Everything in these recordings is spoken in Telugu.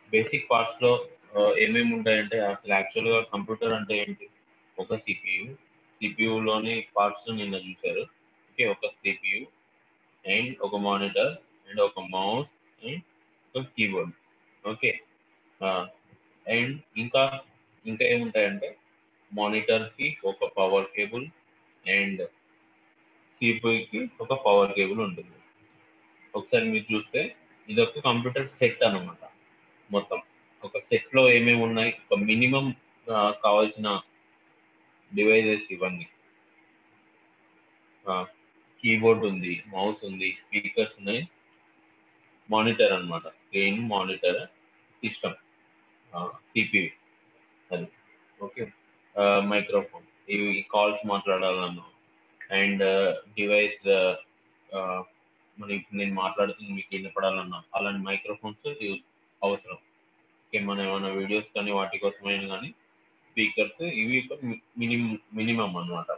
బేసిక్ పార్ట్స్ లో ఏమేమి ఉంటాయంటే అసలు యాక్చువల్ గా కంప్యూటర్ అంటే ఏంటి ఒక సిపియు సిపియులోని పార్ట్స్ నిన్న చూశారు ఓకే ఒక సిపియు అండ్ ఒక మానిటర్ అండ్ ఒక మౌస్ అండ్ ఒక కీబోర్డ్ ఓకే అండ్ ఇంకా ఇంకా ఏముంటాయంటే మానిటర్ కి ఒక పవర్ కేబుల్ అండ్ సిపియుకి ఒక పవర్ కేబుల్ ఉంటుంది ఒకసారి మీరు చూస్తే ఇది ఒక కంప్యూటర్ సెట్ అన్నమాట మొత్తం ఒక సెట్ లో ఏమేమి ఉన్నాయి ఒక మినిమం కావాల్సిన డివైజెస్ ఇవన్నీ కీబోర్డ్ ఉంది మౌస్ ఉంది స్పీకర్స్ ఉన్నాయి మానిటర్ అన్నమాట స్క్రీన్ మానిటర్ సిస్టమ్ సిపియు అది ఓకే మైక్రోఫోన్ ఇవి కాల్స్ మాట్లాడాలన్నా అండ్ డివైస్ మరి ఇప్పుడు నేను మాట్లాడుతుంది మీకు వినపడాలన్నా అలాంటి మైక్రోఫోన్స్ అవసరం ఓకే మనం ఏమైనా వీడియోస్ కానీ వాటి కోసమైనా కానీ స్పీకర్స్ ఇవి మినిమం మినిమం అనమాట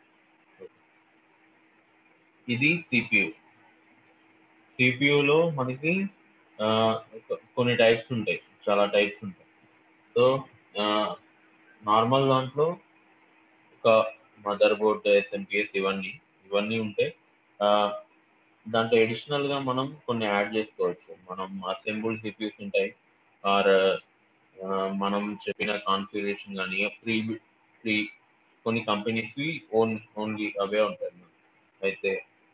ఇది సిపియు సిపియులో మనకి కొన్ని టైప్స్ ఉంటాయి చాలా టైప్స్ ఉంటాయి సో నార్మల్ దాంట్లో ఒక మదర్ బోర్డ్ ఎస్ఎంపిఎస్ ఇవన్నీ ఇవన్నీ ఉంటాయి దాంట్లో అడిషనల్ గా మనం కొన్ని యాడ్ చేసుకోవచ్చు మనం అసెంబుల్ సిపియూస్ ఉంటాయి ఆర్ మనం చెప్పిన కాన్ఫిగరేషన్ కానీ ఫ్రీ ఫ్రీ కొన్ని కంపెనీస్ ఓన్ ఓన్లీ అవే ఉంటాయి అయితే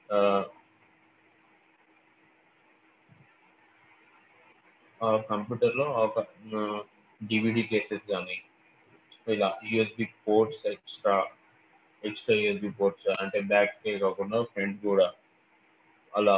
కంప్యూటర్లో ఒక డివిడి కేసెస్ కానీ ఇలా USB ports extra extra USB ports అంటే బ్యాక్ కాకుండా ఫ్రంట్ కూడా అలా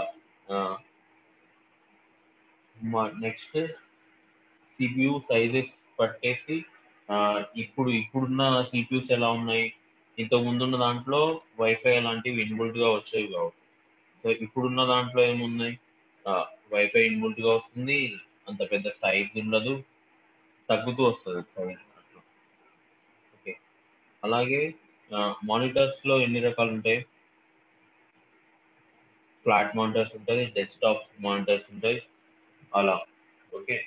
నెక్స్ట్ సిపియు సైజెస్ పట్టేసి ఇప్పుడు ఇప్పుడున్న సిపియూస్ ఎలా ఉన్నాయి ఇంతకు ముందున్న దాంట్లో వైఫై అలాంటివి ఇన్బుల్ట్ గా వచ్చేవి కావు సో ఇప్పుడున్న దాంట్లో ఏమున్నాయి వైఫై ఇన్బుల్ట్ గా వస్తుంది అంత పెద్ద సైజ్ ఉండదు తగ్గుతూ వస్తుంది సైజ్ ఓకే అలాగే మానిటర్స్ లో ఎన్ని రకాలు ఉంటాయి ఫ్లాట్ మానిటర్స్ ఉంటుంది డెస్క్టాప్ మానిటర్స్ ఉంటాయి అలా ఓకే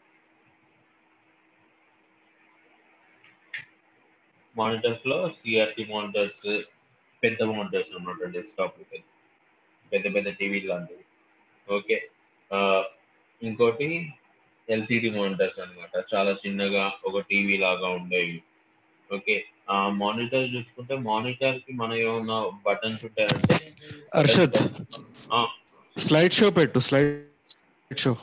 మానిటర్స్ లో సిఆర్టీ మానిటర్స్ పెద్ద మానిటర్స్ అనమాట డెస్క్టాప్ పెద్ద పెద్ద టీవీ లాంటివి ఓకే ఇంకోటి ఎల్సిడి మానిటర్స్ అనమాట చాలా చిన్నగా ఒక టీవీ లాగా ఉండేవి ఓకే ఆ మానిటర్ చూసుకుంటే మానిటర్ కి మన ఏమన్నా బటన్స్ ఉంటాయంటే అర్షద్ ఆ, స్లైడ్ షో పెట్టు slide show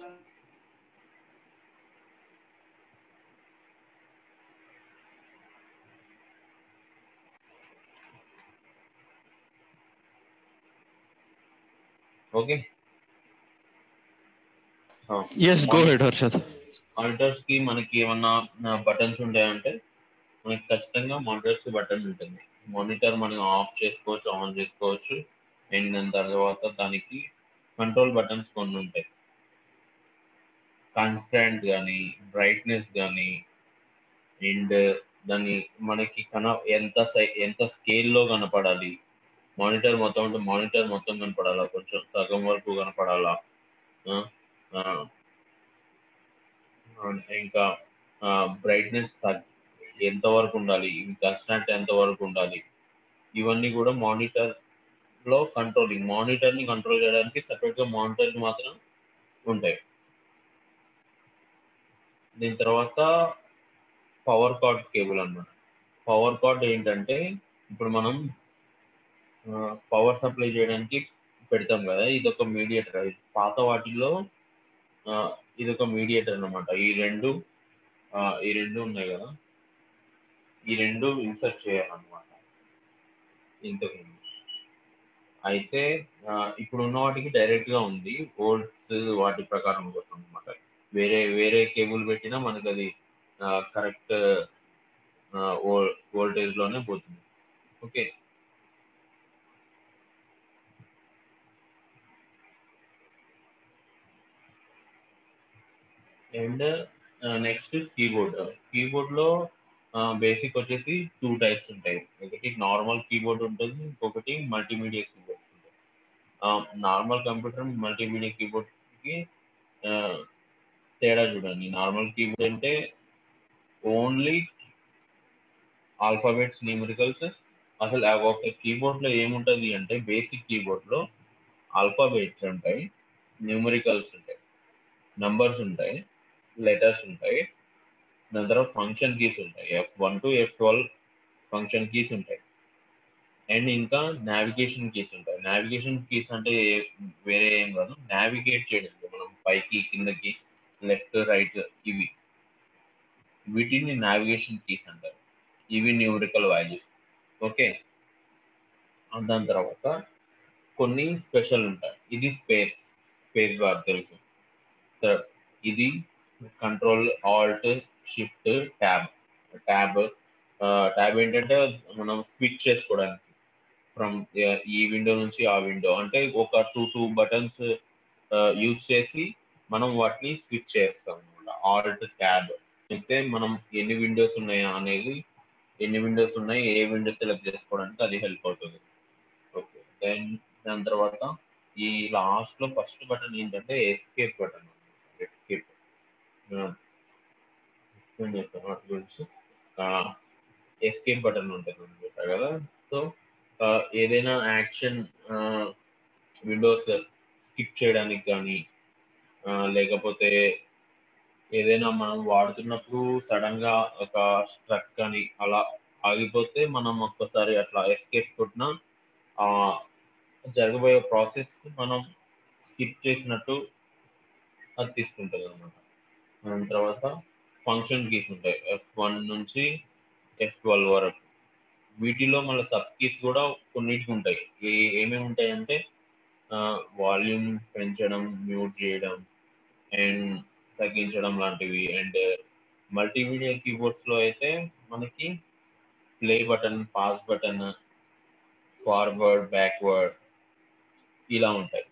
okay yes go ahead Harshad monitors కి మనకి ఏమన్నా బటన్స్ ఉంటాయంటే మనకి ఖచ్చితంగా మానిటర్స్ కి బటన్ ఉంటుంది మానిటర్ మనం ఆఫ్ చేసుకోవచ్చు ఆన్ చేసుకోవచ్చు అండ్ దాని తర్వాత దానికి కంట్రోల్ బటన్స్ కొన్ని ఉంటాయి కాన్స్టాంట్ కానీ బ్రైట్నెస్ కానీ అండ్ దాన్ని మనకి కన ఎంత సై ఎంత స్కేల్లో కనపడాలి మానిటర్ మొత్తం అంటే మానిటర్ మొత్తం కనపడాలా కొంచెం సగం వరకు కనపడాలా ఆ, ఆ, ఇంకా బ్రైట్నెస్ ఎంత వరకు ఉండాలి కన్స్టాంట్ ఎంత వరకు ఉండాలి ఇవన్నీ కూడా మానిటర్ లో కంట్రోలింగ్ మానిటర్ ని కంట్రోల్ చేయడానికి సెపరేట్ గా మానిటర్ మాత్రం ఉంటాయి దీని తర్వాత పవర్ కార్డ్ కేబుల్ అన్నమాట పవర్ కార్డ్ ఏంటంటే ఇప్పుడు మనం పవర్ సప్లై చేయడానికి పెడతాం కదా ఇది ఒక మీడియేటర్ పాత వాటిల్లో ఆ, ఇది ఒక మీడియేటర్ అన్నమాట ఈ రెండు ఆ, ఈ రెండు ఉన్నాయి కదా ఈ రెండు ఇన్సర్ట్ చేయాలన్నమాట ఇంతకు ముందు అయితే ఆ, ఇప్పుడు ఉన్న వాటికి డైరెక్ట్ గా ఉంది వోల్ట్స్ వాటి ప్రకారం కోసం అనమాట వేరే వేరే కేబుల్ పెట్టినా మనకి అది కరెక్ట్ వోల్టేజ్ లోనే పోతుంది okay and next keyboard keyboard లో బేసిక్ వచ్చేసి టూ టైప్స్ ఉంటాయి ఒకటి నార్మల్ కీబోర్డ్ ఉంటుంది ఇంకొకటి మల్టీమీడియా కీబోర్డ్ ఉంటుంది నార్మల్ కంప్యూటర్ మల్టీమీడియా కీబోర్డ్ కి తేడా చూడండి నార్మల్ కీబోర్డ్ అంటే ఓన్లీ ఆల్ఫాబెట్స్ న్యూమరికల్స్ అసలు ఆ ఒక కీబోర్డ్ లో ఏముంటది అంటే బేసిక్ కీబోర్డ్ లో ఆల్ఫాబెట్స్ ఉంటాయి న్యూమరికల్స్ ఉంటాయి నంబర్స్ ఉంటాయి లెటర్స్ ఉంటాయి దాని తర్వాత ఫంక్షన్ కీస్ ఉంటాయి F one to F twelve function keys ఉంటాయి అండ్ ఇంకా నావిగేషన్ కీస్ ఉంటాయి నావిగేషన్ కీస్ అంటే ఏ- వేరే ఏం కాదు నావిగేట్ చేయడానికి మనం పైకి కిందకి లెఫ్ట్ రైట్ ఇవి వీటిని నావిగేషన్ కీస్ అంటారు ఇవి న్యూమరికల్ వాల్యూస్ ఓకే దాని తర్వాత కొన్ని స్పెషల్ ఉంటాయి ఇది స్పేస్ స్పేస్ బార్ తెలుసు థర్డ్ ఇది control alt shift tab tab tab ఏంటంటే మనం స్విచ్ చేసుకోవడానికి ఫ్రమ్ ఈ విండో నుంచి ఆ విండో అంటే ఒక టూ టూ బటన్స్ యూజ్ చేసి మనం వాటిని స్విచ్ చేస్తాం అనమాట ఆల్ట్ ట్యాబ్ అయితే మనం ఎన్ని విండోస్ ఉన్నాయా అనేది ఎన్ని విండోస్ ఉన్నాయి ఏ విండో సెలెక్ట్ చేసుకోవడానికి అది హెల్ప్ అవుతుంది ఓకే దెన్ దాని తర్వాత ఈ లాస్ట్ లో ఫస్ట్ బటన్ ఏంటంటే ఎస్కేప్ బటన్ ఎస్కేప్ ఎక్స్ప్లెయిన్ చేస్తాను వాటి గురించి ఎస్కేప్ బటన్ ఉంటుంది అనమాట కదా సో ఏదైనా యాక్షన్ విండోస్ స్కిప్ చేయడానికి కానీ లేకపోతే ఏదైనా మనం వాడుతున్నప్పుడు సడన్ గా ఒక స్ట్రక్ కానీ అలా ఆగిపోతే మనం ఒక్కసారి అట్లా ఎస్కేప్ కొట్టినా ఆ జరగబోయే ప్రాసెస్ మనం స్కిప్ చేసినట్టు అది తీసుకుంటుంది అనమాట దాని తర్వాత ఫంక్షన్ కీస్ ఉంటాయి ఎఫ్ వన్ నుంచి ఎఫ్ ట్వెల్వ్ వరకు వీటిలో మళ్ళీ సబ్ కీస్ కూడా కొన్నిటికి ఉంటాయి ఏ ఏమేమి ఉంటాయి అంటే వాల్యూమ్ పెంచడం మ్యూట్ చేయడం అండ్ తగ్గించడం లాంటివి అండ్ మల్టీమీడియా కీబోర్డ్స్ లో అయితే మనకి play button pause button forward backward ఇలా ఉంటాయి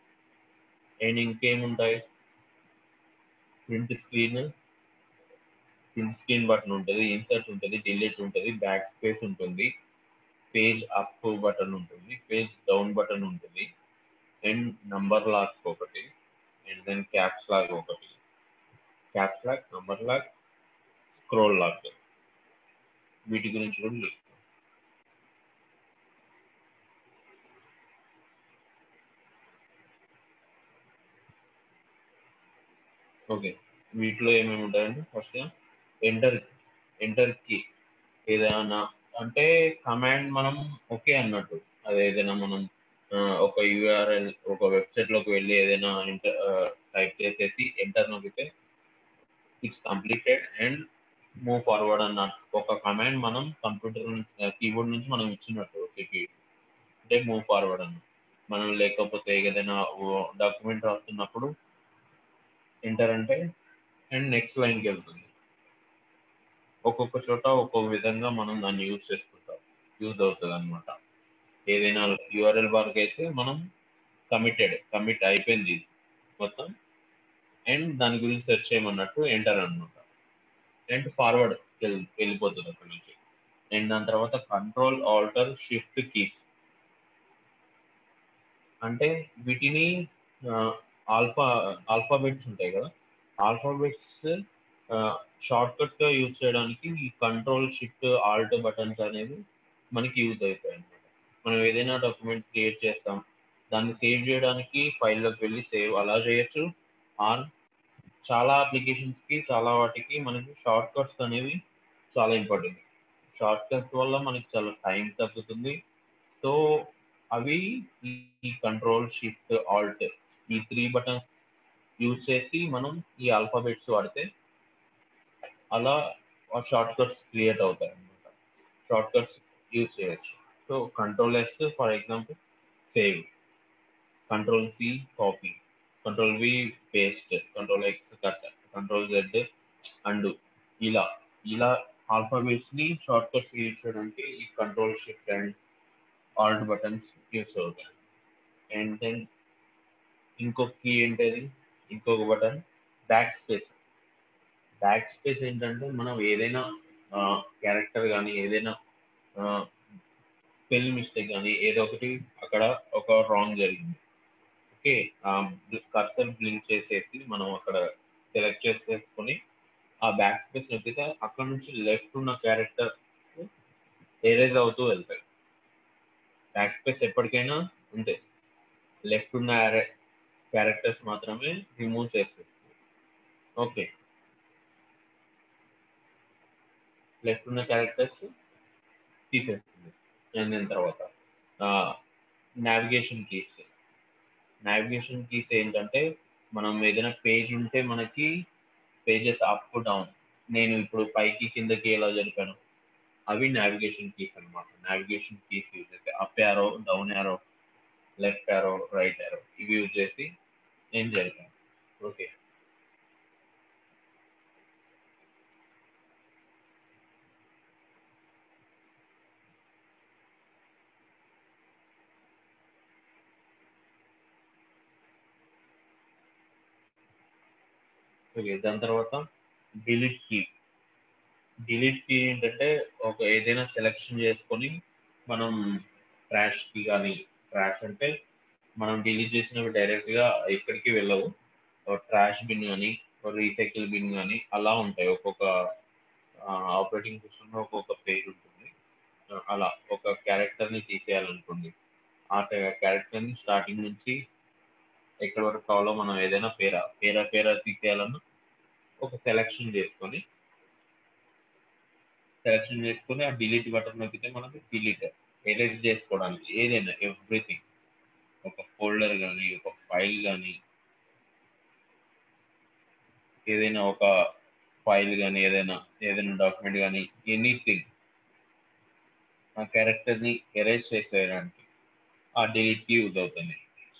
అండ్ ఇంకేముంటాయి print screen print screen button ఉంటుంది ఇన్సర్ట్ ఉంటుంది డిలీట్ ఉంటుంది బ్యాక్ స్పేస్ ఉంటుంది పేజ్ అప్ బటన్ ఉంటుంది పేజ్ డౌన్ బటన్ ఉంటుంది అండ్ నంబర్ లాక్ ఒకటి అండ్ దెన్ క్యాప్స్ లాక్ ఒకటి caps lock number lock scroll lock వీటి గురించి కూడా చూస్తాం ఓకే వీటిలో ఏమేమి ఉంటాయంటే ఫస్ట్ ఎంటర్ ఎంటర్ కి ఏదైనా అంటే కమాండ్ మనం ఓకే అన్నట్టు అది ఏదైనా మనం ఆ, ఒక యూఆర్ఎల్ ఒక వెబ్సైట్ లోకి వెళ్ళి ఏదైనా ఎంటర్ టైప్ చేసేసి ఎంటర్ నొక్కితే it's completed and move forward అన్నట్టు ఒక కమాండ్ మనం కంప్యూటర్ కీబోర్డ్ నుంచి మనం ఇచ్చినట్టు సిపి అంటే మూవ్ ఫార్వర్డ్ అన్న మనం లేకపోతే ఏదైనా డాక్యుమెంట్ రాస్తున్నప్పుడు ఎంటర్ అంటే అండ్ నెక్స్ట్ లైన్కి వెళ్తుంది ఒక్కొక్క చోట ఒక్కొక్క విధంగా మనం దాన్ని యూజ్ చేసుకుంటాం యూజ్ అవుతుంది అనమాట ఏదైనా యూఆర్ఎల్ బార్కి అయితే మనం కమిటెడ్ కమిట్ అయిపోయింది ఇది మొత్తం అండ్ దాని గురించి సెర్చ్ చేయమన్నట్టు ఎంటర్ అనమాట అండ్ ఫార్వర్డ్ వెళ్ళిపోతుంది అక్కడి నుంచి అండ్ దాని తర్వాత కంట్రోల్ ఆల్టర్ షిఫ్ట్ కీస్ అంటే వీటిని ఆల్ఫా ఆల్ఫాబెట్స్ ఉంటాయి కదా ఆల్ఫాబెట్స్ షార్ట్ కట్ గా యూజ్ చేయడానికి ఈ కంట్రోల్ షిఫ్ట్ ఆల్ట్ బటన్స్ అనేవి మనకి యూజ్ అవుతాయి అనమాట మనం ఏదైనా డాక్యుమెంట్ క్రియేట్ చేస్తాం దాన్ని సేవ్ చేయడానికి ఫైల్లోకి వెళ్ళి సేవ్ అలా చేయొచ్చు ఆర్ చాలా అప్లికేషన్స్ కి చాలా వాటికి మనకి షార్ట్ కట్స్ అనేవి చాలా ఇంపార్టెంట్ షార్ట్ కట్స్ వల్ల మనకి చాలా టైం తగ్గుతుంది సో అవి ఈ కంట్రోల్ షిఫ్ట్ ఆల్ట్ ఈ త్రీ బటన్స్ యూజ్ చేసి మనం ఈ ఆల్ఫాబెట్స్ వాడితే అలా షార్ట్ కట్స్ క్రియేట్ అవుతాయి అనమాట షార్ట్ కట్స్ యూజ్ చేయొచ్చు so control S for example save control C copy control V paste control X cut control Z and ఇలా ఇలా ఆల్ఫాబెట్స్ ని షార్ట్ కట్స్ యూజ్ చేయడానికి ఈ control shift and alt buttons use అవుతాయి అండ్ దెన్ ఇంకొక కీ ఏంటది ఇంకొక button back space back space ఏంటంటే మనం ఏదైనా క్యారెక్టర్ కానీ ఏదైనా స్పెల్ మిస్టేక్ కానీ ఏదో ఒకటి అక్కడ ఒక రాంగ్ జరిగింది ఓకే కర్సర్ బ్లింక్ చేసేసి మనం అక్కడ సెలెక్ట్ చేసేసుకొని ఆ బ్యాక్ స్పేస్ నొక్కితే అక్కడ నుంచి లెఫ్ట్ ఉన్న క్యారెక్టర్స్ ఎరేజ్ అవుతూ వెళ్తాయి బ్యాక్ స్పేస్ ఎప్పటికైనా ఉంటాయి లెఫ్ట్ ఉన్న క్యారెక్టర్స్ మాత్రమే రిమూవ్ చేసేస్తుంది ఓకే లెఫ్ట్ ఉన్న క్యారెక్టర్స్ తీసేస్తుంది అండ్ దాని తర్వాత నావిగేషన్ కీస్ నావిగేషన్ కీస్ ఏంటంటే మనం ఏదైనా పేజ్ ఉంటే మనకి పేజెస్ అప్ డౌన్ నేను ఇప్పుడు పైకి కిందకి ఎలా జరిపాను అవి నావిగేషన్ కీస్ అనమాట నావిగేషన్ కీస్ యూజ్ చేసి up arrow down arrow left arrow right arrow ఇవి యూజ్ చేసి నేను జరిపాను ఓకే ఓకే దాని తర్వాత డిలీట్ కీ డిలీట్ కీ ఏంటంటే ఒక ఏదైనా సెలెక్షన్ చేసుకొని మనం ట్రాష్ కి కానీ ట్రాష్ అంటే మనం డిలీట్ చేసినవి డైరెక్ట్ గా ఎక్కడికి వెళ్ళవు ట్రాష్ బిన్ కానీ రీసైకిల్ బిన్ కానీ అలా ఉంటాయి ఒక్కొక్క ఆపరేటింగ్ సిస్టమ్ లో ఒక్కొక్క పేరు ఉంటుంది అలా ఒక క్యారెక్టర్ ని తీసేయాలనుకోండి ఆ క్యారెక్టర్ ని స్టార్టింగ్ నుంచి ఎక్కడి వరకు కావాలో మనం ఏదైనా పేరా పేరా పేరా తీసేయాలన్నా ఒక సెలెక్షన్ చేసుకొని సెలెక్షన్ చేసుకొని ఆ డిలీట్ బటన్ నొక్కితే మనకి డిలీట్ ఎరేజ్ చేసుకోవడానికి ఏదైనా ఎవ్రీథింగ్ ఒక ఫోల్డర్ కానీ ఒక ఫైల్ కానీ ఏదైనా ఒక ఫైల్ కానీ ఏదైనా ఏదైనా డాక్యుమెంట్ కానీ ఎనీథింగ్ ఆ క్యారెక్టర్ని ఎరేజ్ చేసేయడానికి ఆ డిలీట్కి యూజ్ అవుతుంది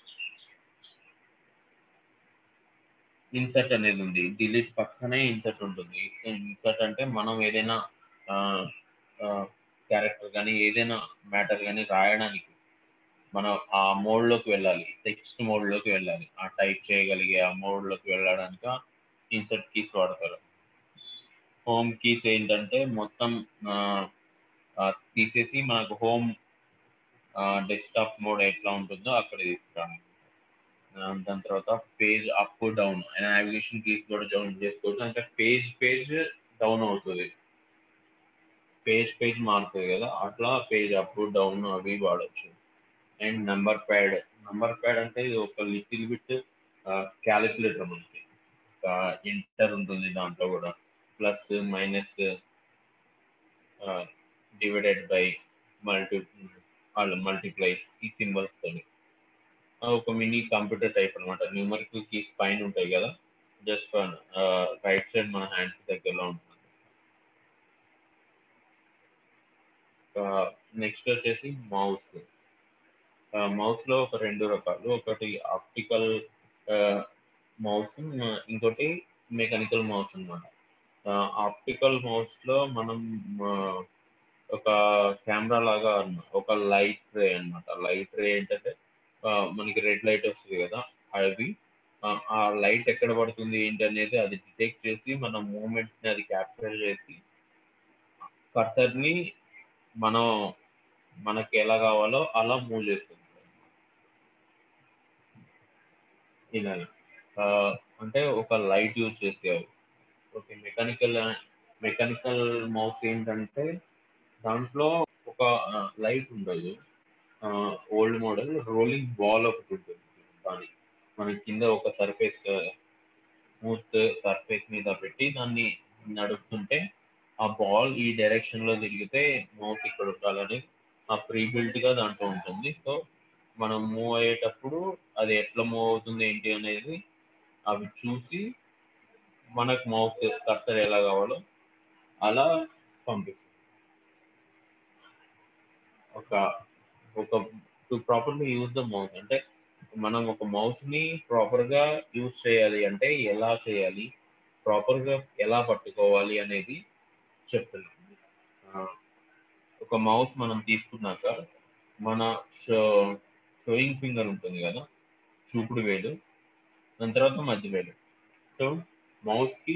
ఇన్సర్ట్ అనేది ఉంది డిలీట్ పక్కనే ఇన్సర్ట్ ఉంటుంది ఇన్సర్ట్ అంటే మనం ఏదైనా క్యారెక్టర్ కానీ ఏదైనా మ్యాటర్ కానీ రాయడానికి మనం ఆ మోడ్లోకి వెళ్ళాలి టెక్స్ట్ మోడ్లోకి వెళ్ళాలి ఆ టైప్ చేయగలిగే ఆ మోడ్లోకి వెళ్ళడానికి ఇన్సర్ట్ కీస్ వాడతారు హోమ్ కీస్ ఏంటంటే మొత్తం తీసేసి మనకు హోమ్ డెస్క్టాప్ మోడ్ ఎట్లా ఉంటుందో అక్కడ తీసుకురావాలి దాని తర్వాత page up down navigation keys కూడా డౌన్ చేసుకోవచ్చు అంటే పేజ్ పేజ్ డౌన్ అవుతుంది పేజ్ పేజ్ మారుతుంది కదా అట్లా పేజ్ అప్ డౌన్ అవి వాడచ్చు and number pad number pad అంటే ఇది ఒక లిటిల్ బిట్ క్యాలిక్యులేటర్ మనకి ఇంటర్ ఉంటుంది దాంట్లో కూడా plus minus divided by multi multiply ఈ సింబల్స్ తోని ఒక మినీ కంప్యూటర్ టైప్ అనమాట న్యూమరికల్ కీస్ పైన ఉంటాయి కదా జస్ట్ రైట్ సైడ్ మన హ్యాండ్స్ దగ్గరలో ఉంటుంది నెక్స్ట్ వచ్చేసి మౌస్ మౌస్ లో ఒక రెండు రకాలు ఒకటి ఆప్టికల్ మౌస్ ఇంకోటి మెకానికల్ మౌస్ అనమాట ఆప్టికల్ మౌస్ లో మనం ఒక కెమెరా లాగా ఒక లైట్ రే అనమాట లైట్ రే ఏంటంటే మనకి రెడ్ లైట్ వస్తుంది కదా అవి ఆ లైట్ ఎక్కడ పడుతుంది ఏంటి అనేది అది డిటెక్ట్ చేసి మన మూమెంట్ ని అది క్యాప్చర్ చేసి కర్సర్ ని మనం మనకి ఎలా కావాలో అలా మూవ్ చేస్తుంది ఇలా అంటే ఒక లైట్ యూజ్ చేసేవి ఓకే మెకానికల్ మెకానికల్ మౌస్ ఏంటంటే దాంట్లో ఒక లైట్ ఉండదు ఓల్డ్ మోడల్ రోలింగ్ బాల్ ఒకటి ఉంటుంది దాని మన కింద ఒక సర్ఫేస్ స్మూత్ సర్ఫేస్ మీద పెట్టి దాన్ని నడుపుతుంటే ఆ బాల్ ఈ డైరెక్షన్ లో తిరిగితే మౌస్ ఇక్కడ ఉండాలని ఆ ప్రీ బిల్ట్ గా దాంట్లో ఉంటుంది సో మనం మూవ్ అయ్యేటప్పుడు అది ఎట్లా మూవ్ అవుతుంది ఏంటి అనేది అవి చూసి మనకు మౌస్ కర్సర్ ఎలా కావాలో అలా పంపిస్తుంది ఒక ఒక to properly use the mouse అంటే మనం ఒక మౌస్ ని ప్రాపర్ గా యూజ్ చేయాలి అంటే ఎలా చేయాలి ప్రాపర్ గా ఎలా పట్టుకోవాలి అనేది చెప్తున్నాం ఒక మౌస్ మనం తీసుకున్నాక మన షో షోయింగ్ ఫింగర్ ఉంటుంది కదా చూపుడు వేలు దాని తర్వాత మధ్య వేలు సో మౌస్ కి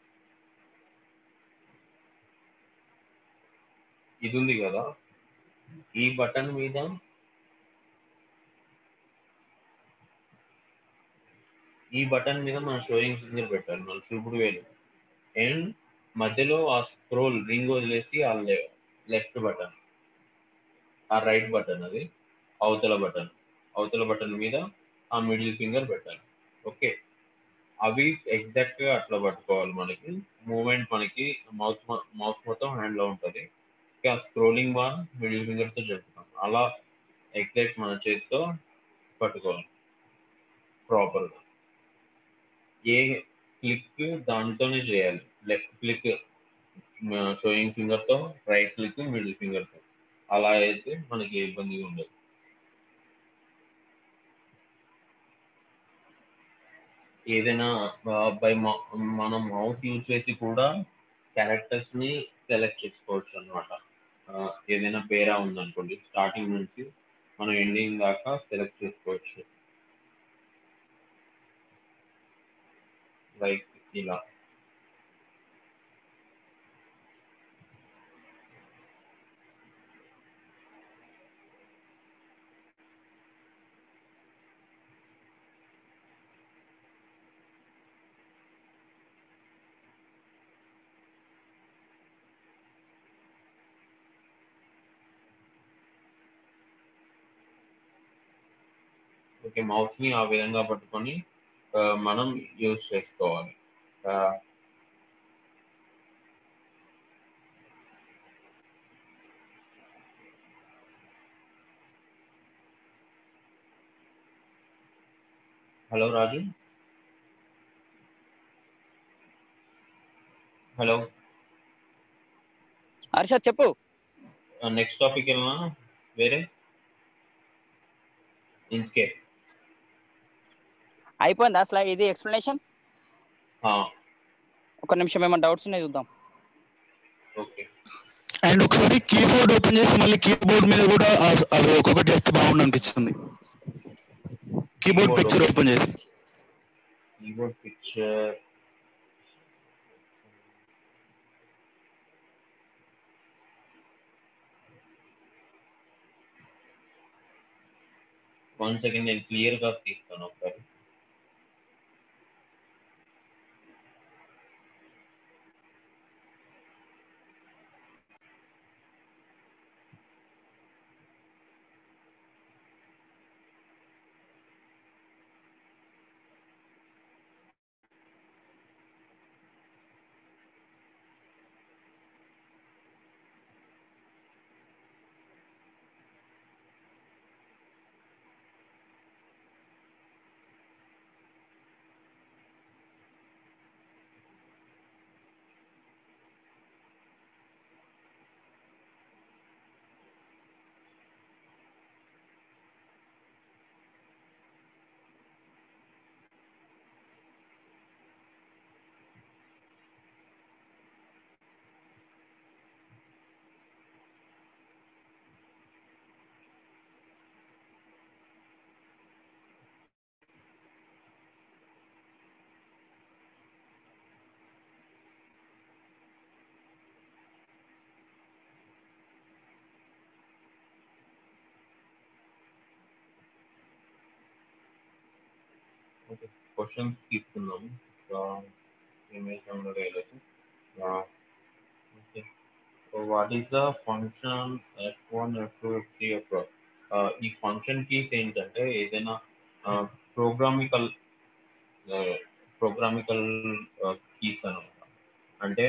ఇది ఉంది కదా ఈ బటన్ మీద ఈ బటన్ మీద మనం షోయింగ్ ఫింగర్ పెట్టాలి మన చూపుడు వేలు అండ్ మధ్యలో ఆ స్క్రోల్ రింగ్ వదిలేసి ఆ లెఫ్ట్ బటన్ ఆ రైట్ బటన్ అది అవతల బటన్ అవతల బటన్ మీద ఆ మిడిల్ ఫింగర్ పెట్టాలి ఓకే అవి ఎగ్జాక్ట్ గా అట్లా పట్టుకోవాలి మనకి మూమెంట్ మనకి మౌత్ మౌత్ మొత్తం హ్యాండ్ లో ఉంటుంది ఆ స్క్రోలింగ్ బార్ మిడిల్ ఫింగర్ తో చెప్తాం అలా ఎగ్జాక్ట్ మన చేతితో పట్టుకోవాలి ప్రాపర్ గా ఏ క్లిక్ దాంతోనే చేయాలి లెఫ్ట్ క్లిక్ షోయింగ్ ఫింగర్ తో రైట్ క్లిక్ మిడిల్ ఫింగర్ తో అలా అయితే మనకి ఏ ఇబ్బంది ఉండదు ఏదైనా బై మనం మౌస్ యూజ్ చేసి కూడా క్యారెక్టర్స్ ని సెలెక్ట్ చేసుకోవచ్చు అనమాట ఏదైనా పేరా ఉందనుకోండి స్టార్టింగ్ నుంచి మనం ఎండింగ్ దాకా సెలెక్ట్ చేసుకోవచ్చు లైక్ ఇలా ఓకే మౌస్ ని ఆ విధంగా పట్టుకొని మనం యూజ్ చేసుకోవాలి హలో రాజు హలో హర్షద్ చెప్పు నెక్స్ట్ టాపిక్ వెళ్ళినా వేరే ఇన్స్కేప్ అయిపోయిందా అసలు ఇది ఎక్స్ప్లెనేషన్ ఆ, ఒక నిమిషం ఏమైనా డౌట్స్ ఉన్నాయి చూద్దాం ఓకే అండ్ ఒకసారి కీబోర్డ్ ఓపెన్ చేసి మళ్ళీ కీబోర్డ్ మీద కూడా ఆ- అవి ఒక్కొక్కటి వేస్తే బాగుండు అనిపిస్తుంది keyboard Keyboard picture open. Open చేసి keyboard picture వన్ సెకండ్ నేను క్లియర్ గా తీస్తాను ఒకసారి ఓకే క్వశ్చన్స్ తీసుకుందాము ఇమేజ్ ఉండలేదు okay so what is the function F one F two F three F ఈ ఫంక్షన్ కీస్ ఏంటంటే ఏదైనా ప్రోగ్రామికల్ ప్రోగ్రామికల్ కీస్ అనమాట అంటే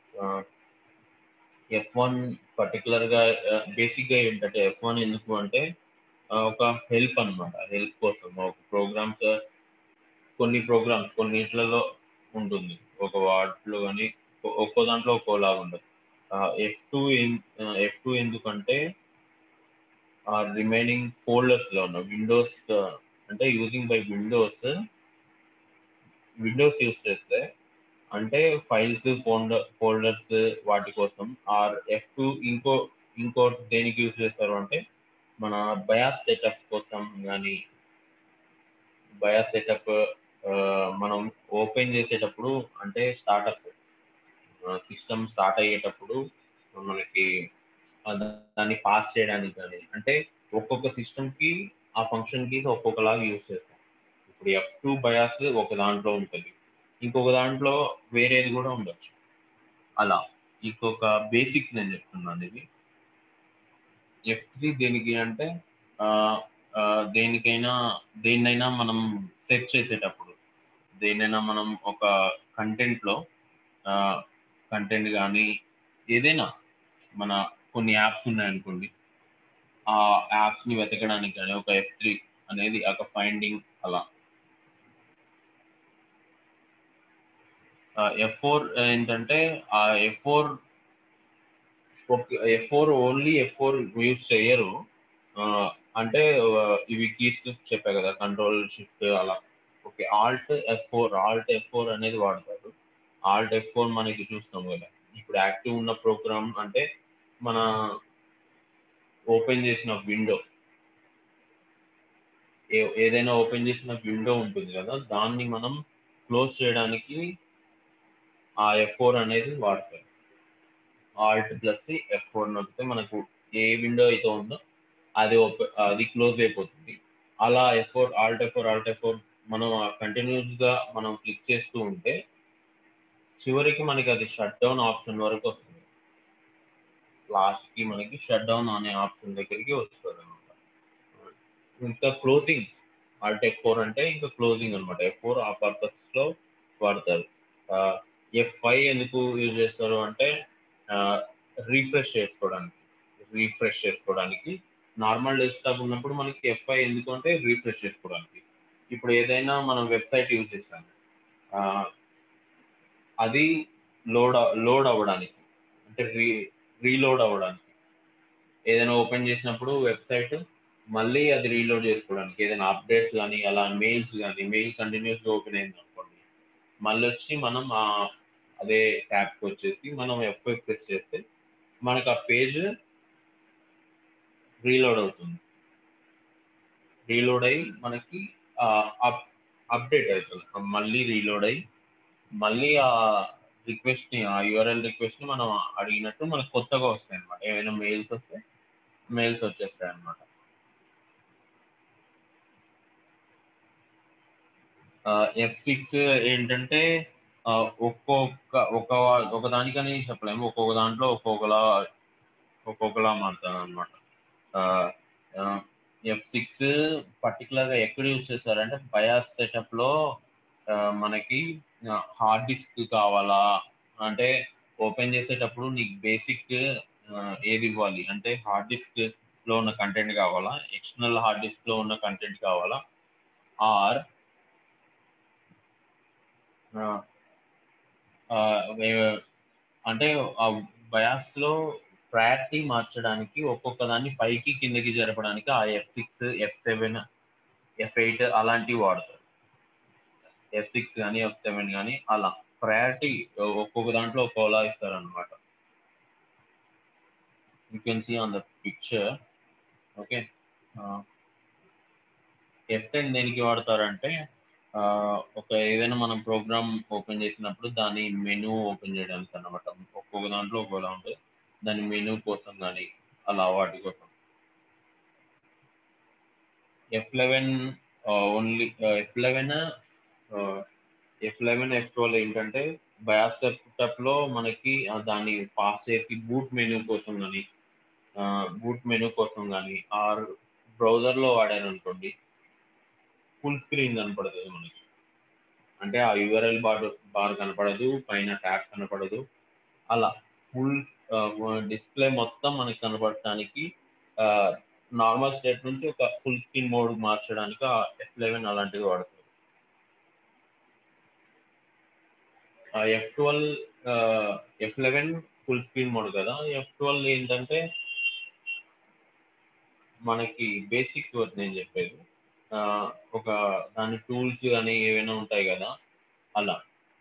ఎఫ్ వన్ పర్టికులర్గా బేసిక్గా ఏంటంటే ఎఫ్ వన్ ఎందుకు అంటే ఆ, ఒక హెల్ప్ అన్నమాట హెల్ప్ కోసం ఒక ప్రోగ్రామ్స్ కొన్ని ప్రోగ్రామ్స్ కొన్నిట్లలో ఉంటుంది ఒక వాటిలో కానీ ఒక్కో దాంట్లో ఒక్కోలాగా ఉండదు ఎఫ్ టూ ఎఫ్ టూ ఎందుకంటే ఆ రిమైనింగ్ ఫోల్డర్స్ లో ఉన్న విండోస్ అంటే using by Windows Windows use చేస్తే అంటే ఫైల్స్ ఫోల్డర్ ఫోల్డర్స్ వాటి కోసం ఆర్ ఎఫ్ టూ ఇంకో ఇంకో దేనికి యూజ్ చేస్తారు అంటే మన బయాస్ సెటప్ కోసం కానీ బయాస్ సెటప్ మనం ఓపెన్ చేసేటప్పుడు అంటే స్టార్ట్అప్ సిస్టమ్ స్టార్ట్ అయ్యేటప్పుడు మనకి ఆ దాన్ని పాస్ చేయడానికి కానీ అంటే ఒక్కొక్క సిస్టమ్ కి ఆ ఫంక్షన్ కి ఒక్కొక్కలాగా యూజ్ చేస్తాం ఇప్పుడు ఎఫ్ టూ బయాస్ ఒక దాంట్లో ఉంటుంది ఇంకొక దాంట్లో వేరేది కూడా ఉండొచ్చు అలా ఇంకొక బేసిక్ నేను చెప్తున్నాను ఇది ఎఫ్ త్రీ దేనికి అంటే ఆ, ఆ, దేనికైనా దేన్నైనా మనం సెర్చ్ చేసేటప్పుడు దేనైనా మనం ఒక కంటెంట్లో కంటెంట్ కానీ ఏదైనా మన కొన్ని యాప్స్ ఉన్నాయనుకోండి ఆ యాప్స్ ని వెతకడానికి కానీ ఒక ఎఫ్ త్రీ అనేది ఒక ఫైండింగ్ అలా ఎఫ్ ఫోర్ ఏంటంటే ఆ F four F four only F four use చేయరు ఆ, అంటే ఆ, ఇవి కీస్ చెప్పా కదా కంట్రోల్ షిఫ్ట్ అలా okay alt F four alt F four అనేది వాడతారు ఆల్ట్ ఎఫ్ ఫోర్ మనకి చూస్తాం కదా ఇప్పుడు యాక్టివ్ ఉన్న ప్రోగ్రామ్ అంటే మన ఓపెన్ చేసిన విండో ఏదైనా ఓపెన్ చేసిన విండో ఉంటుంది కదా దాన్ని మనం క్లోజ్ చేయడానికి ఆ ఎఫ్ ఫోర్ అనేది వాడతారు ఆల్ట్ ప్లస్ ఎఫ్ ఫోర్ నొక్కితే మనకు ఏ విండో అయితే ఉందో అది ఓపెన్ అది క్లోజ్ అయిపోతుంది అలా F four alt F four alt F four మనం కంటిన్యూస్ గా మనం క్లిక్ చేస్తూ ఉంటే చివరికి మనకి అది షట్ డౌన్ ఆప్షన్ వరకు వస్తుంది లాస్ట్ కి మనకి షట్ డౌన్ అనే ఆప్షన్ దగ్గరికి వస్తుంది అనమాట ఇంకా క్లోజింగ్ ఆల్ట్ ఎఫ్ ఫోర్ అంటే ఇంకా క్లోజింగ్ అనమాట ఎఫ్ ఫోర్ ఆ పర్పస్ లో వాడతారు ఎఫ్ ఫైవ్ ఎందుకు యూజ్ చేస్తారు అంటే రీఫ్రెష్ చేసుకోవడానికి రీఫ్రెష్ చేసుకోవడానికి నార్మల్ డెస్క్టాప్ ఉన్నప్పుడు మనకి ఎఫ్ ఐ ఎందుకు అంటే రీఫ్రెష్ చేసుకోవడానికి ఇప్పుడు ఏదైనా మనం వెబ్సైట్ యూజ్ చేస్తాం ఆ, అది లోడ్ లోడ్ అవ్వడానికి అంటే రీ రీలోడ్ అవ్వడానికి ఏదైనా ఓపెన్ చేసినప్పుడు వెబ్సైట్ మళ్ళీ అది రీలోడ్ చేసుకోవడానికి ఏదైనా అప్డేట్స్ కానీ అలా మెయిల్స్ కానీ మెయిల్ కంటిన్యూస్గా ఓపెన్ అయింది అనుకోండి మళ్ళీ వచ్చి మనం ఆ అదే ట్యాబ్కి వచ్చేసి మనం ఎఫ్ ప్రెస్ చేస్తే మనకు ఆ పేజ్ రీలోడ్ అవుతుంది రీలోడ్ అయ్యి మనకి అప్డేట్ అవుతుంది మళ్ళీ రీలోడ్ అయ్యి మళ్ళీ ఆ రిక్వెస్ట్ ని ఆ యూఆర్ఎల్ రిక్వెస్ట్ ని మనం అడిగినట్టు మనకు కొత్తగా వస్తాయి అనమాట ఏమైనా మెయిల్స్ వస్తే మెయిల్స్ వచ్చేస్తాయి అనమాట ఎఫ్ సిక్స్ ఏంటంటే ఆ, ఒక్కొక్క ఒక ఒక దానికని చెప్పలేము ఒక్కొక్క దాంట్లో ఒక్కొక్కలా ఒక్కొక్కలా మారుతుంది అనమాట ఎఫ్ సిక్స్ పర్టికులర్గా ఎక్కడ యూజ్ చేస్తారంటే బయాస్ సెటప్లో మనకి హార్డ్ డిస్క్ కావాలా అంటే ఓపెన్ చేసేటప్పుడు నీకు బేసిక్ ఏది ఇవ్వాలి అంటే హార్డ్ డిస్క్ లో ఉన్న కంటెంట్ కావాలా ఎక్స్టర్నల్ హార్డ్ డిస్క్ లో ఉన్న కంటెంట్ కావాలా ఆర్ అంటే ఆ బయాస్ లో ప్రయారిటీ మార్చడానికి ఒక్కొక్క దాన్ని పైకి కిందకి జరపడానికి ఆ F six F seven F eight అలాంటివి వాడతారు ఎఫ్ సిక్స్ కానీ ఎఫ్ సెవెన్ కానీ అలా ప్రయారిటీ ఒక్కొక్క దాంట్లో ఒక్కోలా ఇస్తారు అనమాట you can see on the picture okay F ten దేనికి వాడతారంటే ఆ, ఒక ఏదైనా మనం ప్రోగ్రామ్ ఓపెన్ చేసినప్పుడు దాని మెనూ ఓపెన్ చేయడానికి అన్నమాట ఒక్కొక్క దాంట్లో ఒక్కోలా ఉంటుంది దాని మెనూ కోసం కానీ అలా వాటి కోసం F eleven only F eleven F eleven F twelve ఏంటంటే బయాస్ సెటప్ లో మనకి ఆ, దాన్ని పాస్ చేసి బూట్ మెనూ కోసం కానీ బూట్ మెనూ కోసం కానీ ఆర్ బ్రౌజర్ లో వాడారు అనుకోండి ఫుల్ స్క్రీన్ కనపడుతుంది మనకి అంటే ఆ యూఆర్ఎల్ బార్ బార్ కనపడదు పైన ట్యాగ్ కనపడదు అలా ఫుల్ డిస్ప్లే మొత్తం మనకి కనపడటానికి నార్మల్ స్టేట్ నుంచి ఒక ఫుల్ స్క్రీన్ మోడ్ మార్చడానికి ఆ ఎఫ్ లెవెన్ అలాంటివి వాడుతుంది F twelve F eleven full screen mode కదా ఎఫ్ ట్వెల్వ్ ఏంటంటే మనకి బేసిక్ వర్క్ నేను చెప్పేది ఆ, ఒక దాని టూల్స్ కానీ ఏవైనా ఉంటాయి కదా అలా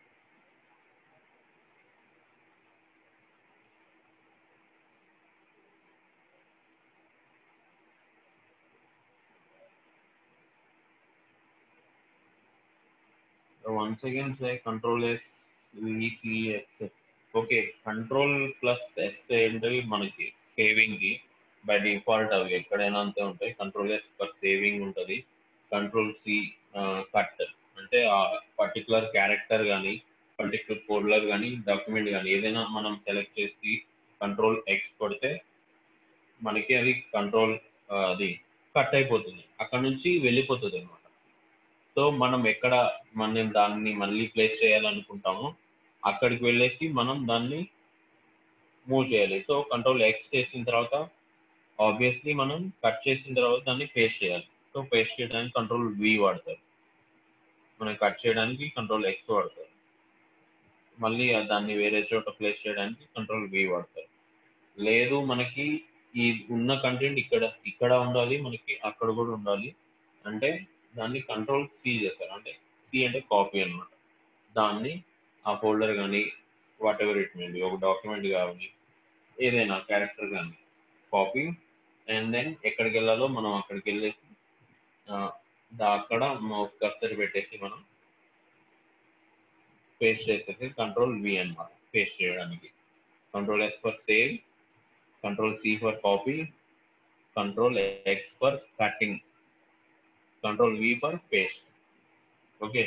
once again say control s vcx okay control plus S ఏంటవి మనకి సేవింగ్ కి బై డిఫాల్ట్ అవి ఎక్కడైనా అంతే ఉంటాయి కంట్రోల్ ఎస్ ఫర్ సేవింగ్ ఉంటుంది కంట్రోల్ సి కట్ అంటే ఆ పర్టికులర్ క్యారెక్టర్ కానీ పర్టికులర్ ఫోల్డర్ కానీ డాక్యుమెంట్ కానీ ఏదైనా మనం సెలెక్ట్ చేసి కంట్రోల్ ఎక్స్ కొడితే మనకి అది కంట్రోల్ అది కట్ అయిపోతుంది అక్కడ నుంచి వెళ్ళిపోతుంది అనమాట సో మనం ఎక్కడ మనం దాన్ని మళ్ళీ ప్లేస్ చేయాలనుకుంటామో అక్కడికి వెళ్ళేసి మనం దాన్ని మూవ్ చేయాలి సో కంట్రోల్ ఎక్స్ చేసిన తర్వాత ఆబ్వియస్లీ మనం కట్ చేసిన తర్వాత దాన్ని పేస్ట్ చేయాలి సో పేస్ట్ చేయడానికి కంట్రోల్ వి వాడతారు మనం కట్ చేయడానికి కంట్రోల్ ఎక్స్ వాడతారు మళ్ళీ దాన్ని వేరే చోట ప్లేస్ చేయడానికి కంట్రోల్ వి వాడతారు లేదు మనకి ఈ ఉన్న కంటెంట్ ఇక్కడ ఇక్కడ ఉండాలి మనకి అక్కడ కూడా ఉండాలి అంటే దాన్ని కంట్రోల్ సి చేస్తారు అంటే సి అంటే కాపీ అనమాట దాన్ని ఆ ఫోల్డర్ కానీ వాట్ ఎవర్ ఇట్ మేబీ ఒక డాక్యుమెంట్ కానీ ఏదైనా క్యారెక్టర్ కానీ కాపీ అండ్ దెన్ ఎక్కడికి వెళ్ళాలో మనం అక్కడికి వెళ్ళేసి అక్కడ మౌస్ కర్సర్ పెట్టేసి మనం పేస్ట్ చేసేసి కంట్రోల్ వి అనమాట పేస్ట్ చేయడానికి control S for save control C for copy control X for cutting control V for paste okay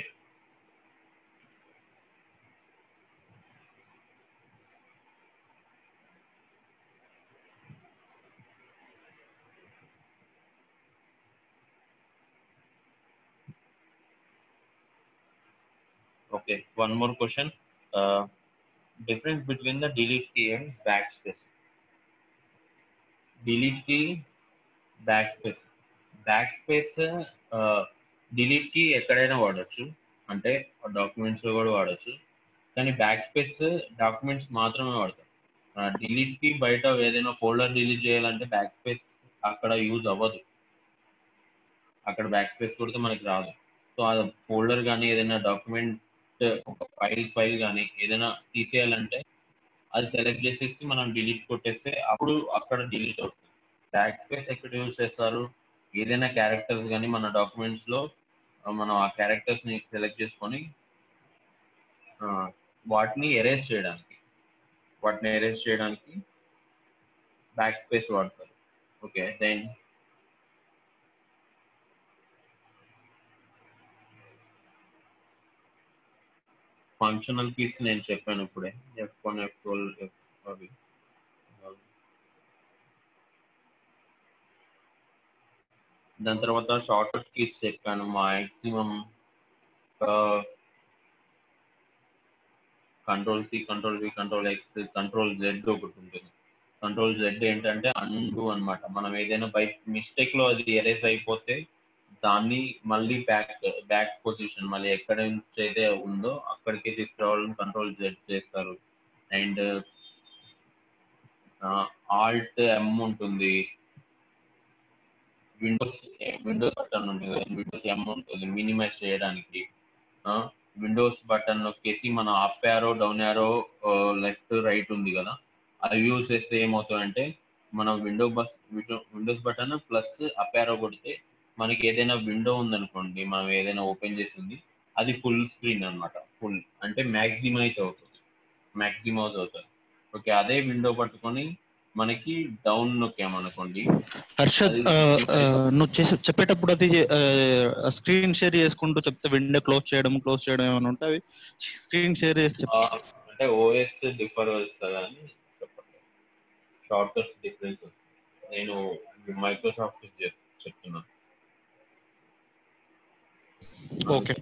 Okay, one more question. Uh, difference between the delete key and backspace. Delete key, backspace. Backspace, uh, delete key ఎక్కడైనా వాడచ్చు అంటే డాక్యుమెంట్స్ లో కూడా వాడచ్చు కానీ బ్యాక్ స్పేస్ డాక్యుమెంట్స్ మాత్రమే వాడతాం డిలీట్ కి బయట ఏదైనా ఫోల్డర్ డిలీట్ చేయాలంటే బ్యాక్ స్పేస్ అక్కడ యూజ్ అవ్వదు అక్కడ బ్యాక్ స్పేస్ కొడితే మనకి రాదు సో ఆ ఫోల్డర్ కానీ ఏదైనా డాక్యుమెంట్ ఒక ఫైల్ ఫైల్ కానీ ఏదైనా తీసేయాలంటే అది సెలెక్ట్ చేసేసి మనం డిలీట్ కొట్టేస్తే అప్పుడు అక్కడ డిలీట్ అవుతుంది బ్యాక్ స్పేస్ ఎక్కడ యూజ్ చేస్తారు ఏదైనా క్యారెక్టర్స్ కానీ మన డాక్యుమెంట్స్ లో మనం ఆ క్యారెక్టర్స్ ని సెలెక్ట్ చేసుకొని వాటిని ఎరేజ్ చేయడానికి వాటిని ఎరేజ్ చేయడానికి బ్యాక్ స్పేస్ వాడతారు ఓకే దెన్ ఫంక్షనల్ కీస్ నేను చెప్పాను ఇప్పుడే F one F twelve F అవి దాని తర్వాత షార్ట్ కీస్ చెప్పాను maximum control C control V control X control Z ఒకటి ఉంటుంది కంట్రోల్ జెడ్ ఏంటంటే అండు అనమాట మనం ఏదైనా బై మిస్టేక్ లో అది ఎరేస్ అయిపోతే దాన్ని మళ్ళీ బ్యాక్ బ్యాక్ పొజిషన్ మళ్ళీ ఎక్కడ నుంచి అయితే ఉందో అక్కడికి తీసుకురావాలని కంట్రోల్ జెడ్ చేస్తారు అండ్ ఆల్ట్ ఎం ఉంటుంది విండోస్ విండోస్ బటన్ ఉంటుంది విండోస్ ఎం ఉంటుంది మినిమైజ్ చేయడానికి విండోస్ బటన్ నొక్కేసి మన up arrow down arrow left right ఉంది కదా అవి యూజ్ చేస్తే ఏమవుతుందంటే మనం విండో బస్ windows button plus up arrow కొడితే మనకి ఏదైనా విండో ఉందనుకోండి మనం ఏదైనా ఓపెన్ చేసింది అది ఫుల్ స్క్రీన్ అనమాట ఫుల్ అంటే మ్యాక్సిమైజ్ అవుతుంది మ్యాక్సిమైజ్ అవుతుంది ఓకే అదే విండో పట్టుకొని మనకి డౌన్ నొక్కామనుకోండి హర్షద్ ఆ, ఆ, నువ్వు చేసి చెప్పేటప్పుడు అది స్క్రీన్ షేర్ చేసుకుంటూ చెప్తే విండో క్లోజ్ చేయడం క్లోజ్ చేయడం ఏమైనా ఉంటే అవి స్క్రీన్ షేర్ చేసి చెప్ ఆ, అంటే ఓఎస్ డిఫర్ వస్తుంది అని చెప్పట్లేదు షార్ట్ కట్స్ డిఫరెన్స్ నేను మైక్రోసాఫ్ట్ చెప్తున్నాను okay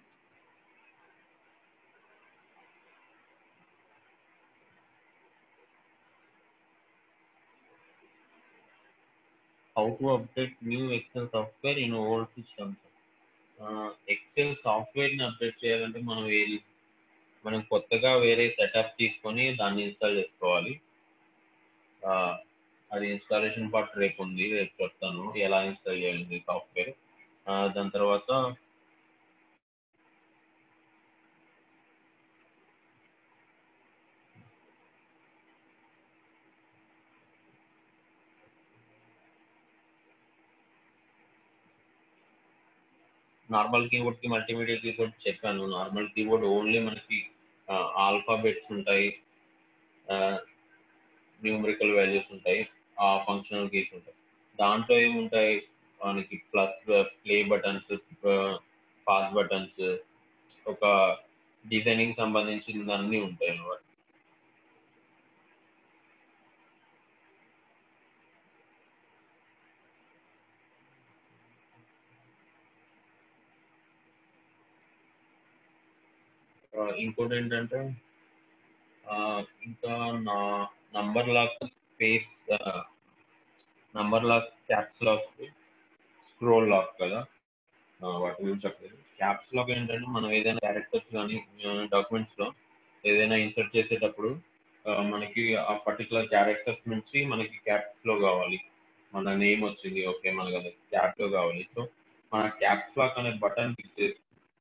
how to update new excel software in old system Excel software ని అప్డేట్ చేయాలంటే మనం ఏ- మనం కొత్తగా వేరే సెటప్ తీసుకొని దాన్ని ఇన్స్టాల్ చేసుకోవాలి ఆ, అది ఇన్స్టాలేషన్ పార్ట్ రేపు ఉంది రేపు చెప్తాను ఎలా ఇన్స్టాల్ చేయాలి సాఫ్ట్వేర్ దాని తర్వాత నార్మల్ కీబోర్డ్ కి మల్టీమీడియా కీబోర్డ్ చెప్పాను నార్మల్ కీబోర్డ్ ఓన్లీ మనకి ఆల్ఫాబెట్స్ ఉంటాయి న్యూమరికల్ వాల్యూస్ ఉంటాయి ఆ ఫంక్షనల్ కీస్ ఉంటాయి దాంట్లో ఏముంటాయి మనకి plus play buttons pause buttons ఒక డిజైనింగ్ సంబంధించిన అన్ని ఉంటాయి అన్నమాట ఆ, ఇంకోటి ఏంటంటే ఆ, ఇంకా నా number lock space number lock caps lock scroll lock కదా ఆ, వాటి గురించి చెప్పలేదు క్యాప్స్ లాక్ ఏంటంటే మనం ఏదైనా క్యారెక్టర్స్ కానీ డాక్యుమెంట్స్ లో ఏదైనా ఇన్సర్ట్ చేసేటప్పుడు ఆ, మనకి ఆ పర్టికులర్ క్యారెక్టర్స్ నుంచి మనకి క్యాప్స్ లో కావాలి మన నేమ్ వచ్చింది ఓకే మనకి అది క్యాప్ లో కావాలి సో మన క్యాప్స్ లాక్ అనే బటన్ క్లిక్ చేసి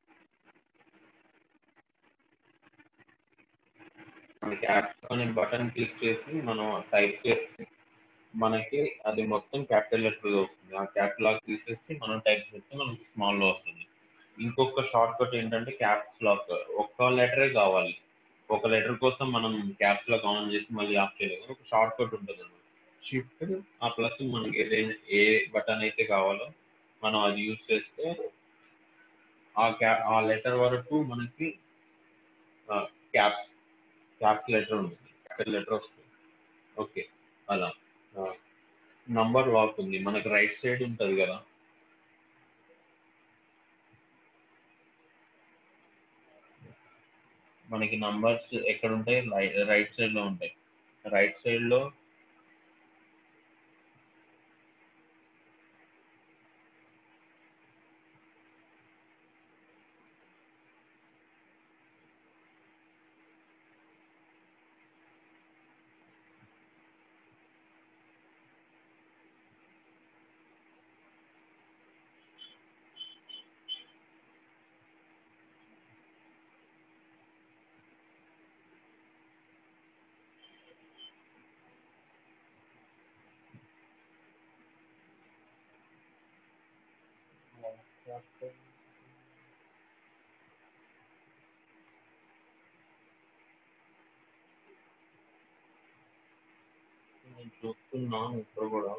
మన క్యాప్స్ అనే బటన్ క్లిక్ చేసి మనం టైప్ చేసి మనకి అది మొత్తం క్యాపిటల్ లెటర్ వస్తుంది ఆ క్యాప్ లాక్ తీసేసి మనం టైప్ చేస్తే మనకి స్మాల్ లో వస్తుంది ఇంకొక షార్ట్ కట్ ఏంటంటే క్యాప్స్ లాక్ ఒక్క లెటరే కావాలి ఒక లెటర్ కోసం మనం క్యాప్స్ లాక్ ఆన్ చేసి మళ్ళీ ఆఫ్ చేయలేదు ఒక షార్ట్ కట్ ఉంటుంది షిఫ్ట్ ఆ ప్లస్ మనకి ఏదైనా ఏ బటన్ అయితే కావాలో మనం అది యూజ్ చేస్తే ఆ క్యా ఆ లెటర్ వరకు మనకి క్యాప్స్ క్యాప్స్ లెటర్ ఉంటుంది క్యాపిటల్ లెటర్ వస్తుంది ఓకే అలా నంబర్ లాక్ ఉంది మనకి రైట్ సైడ్ ఉంటుంది కదా మనకి నంబర్స్ ఎక్కడ ఉంటాయి రైట్ సైడ్ లో ఉంటాయి రైట్ సైడ్ లో నేను చూస్తున్నాను ఇక్కడ కూడా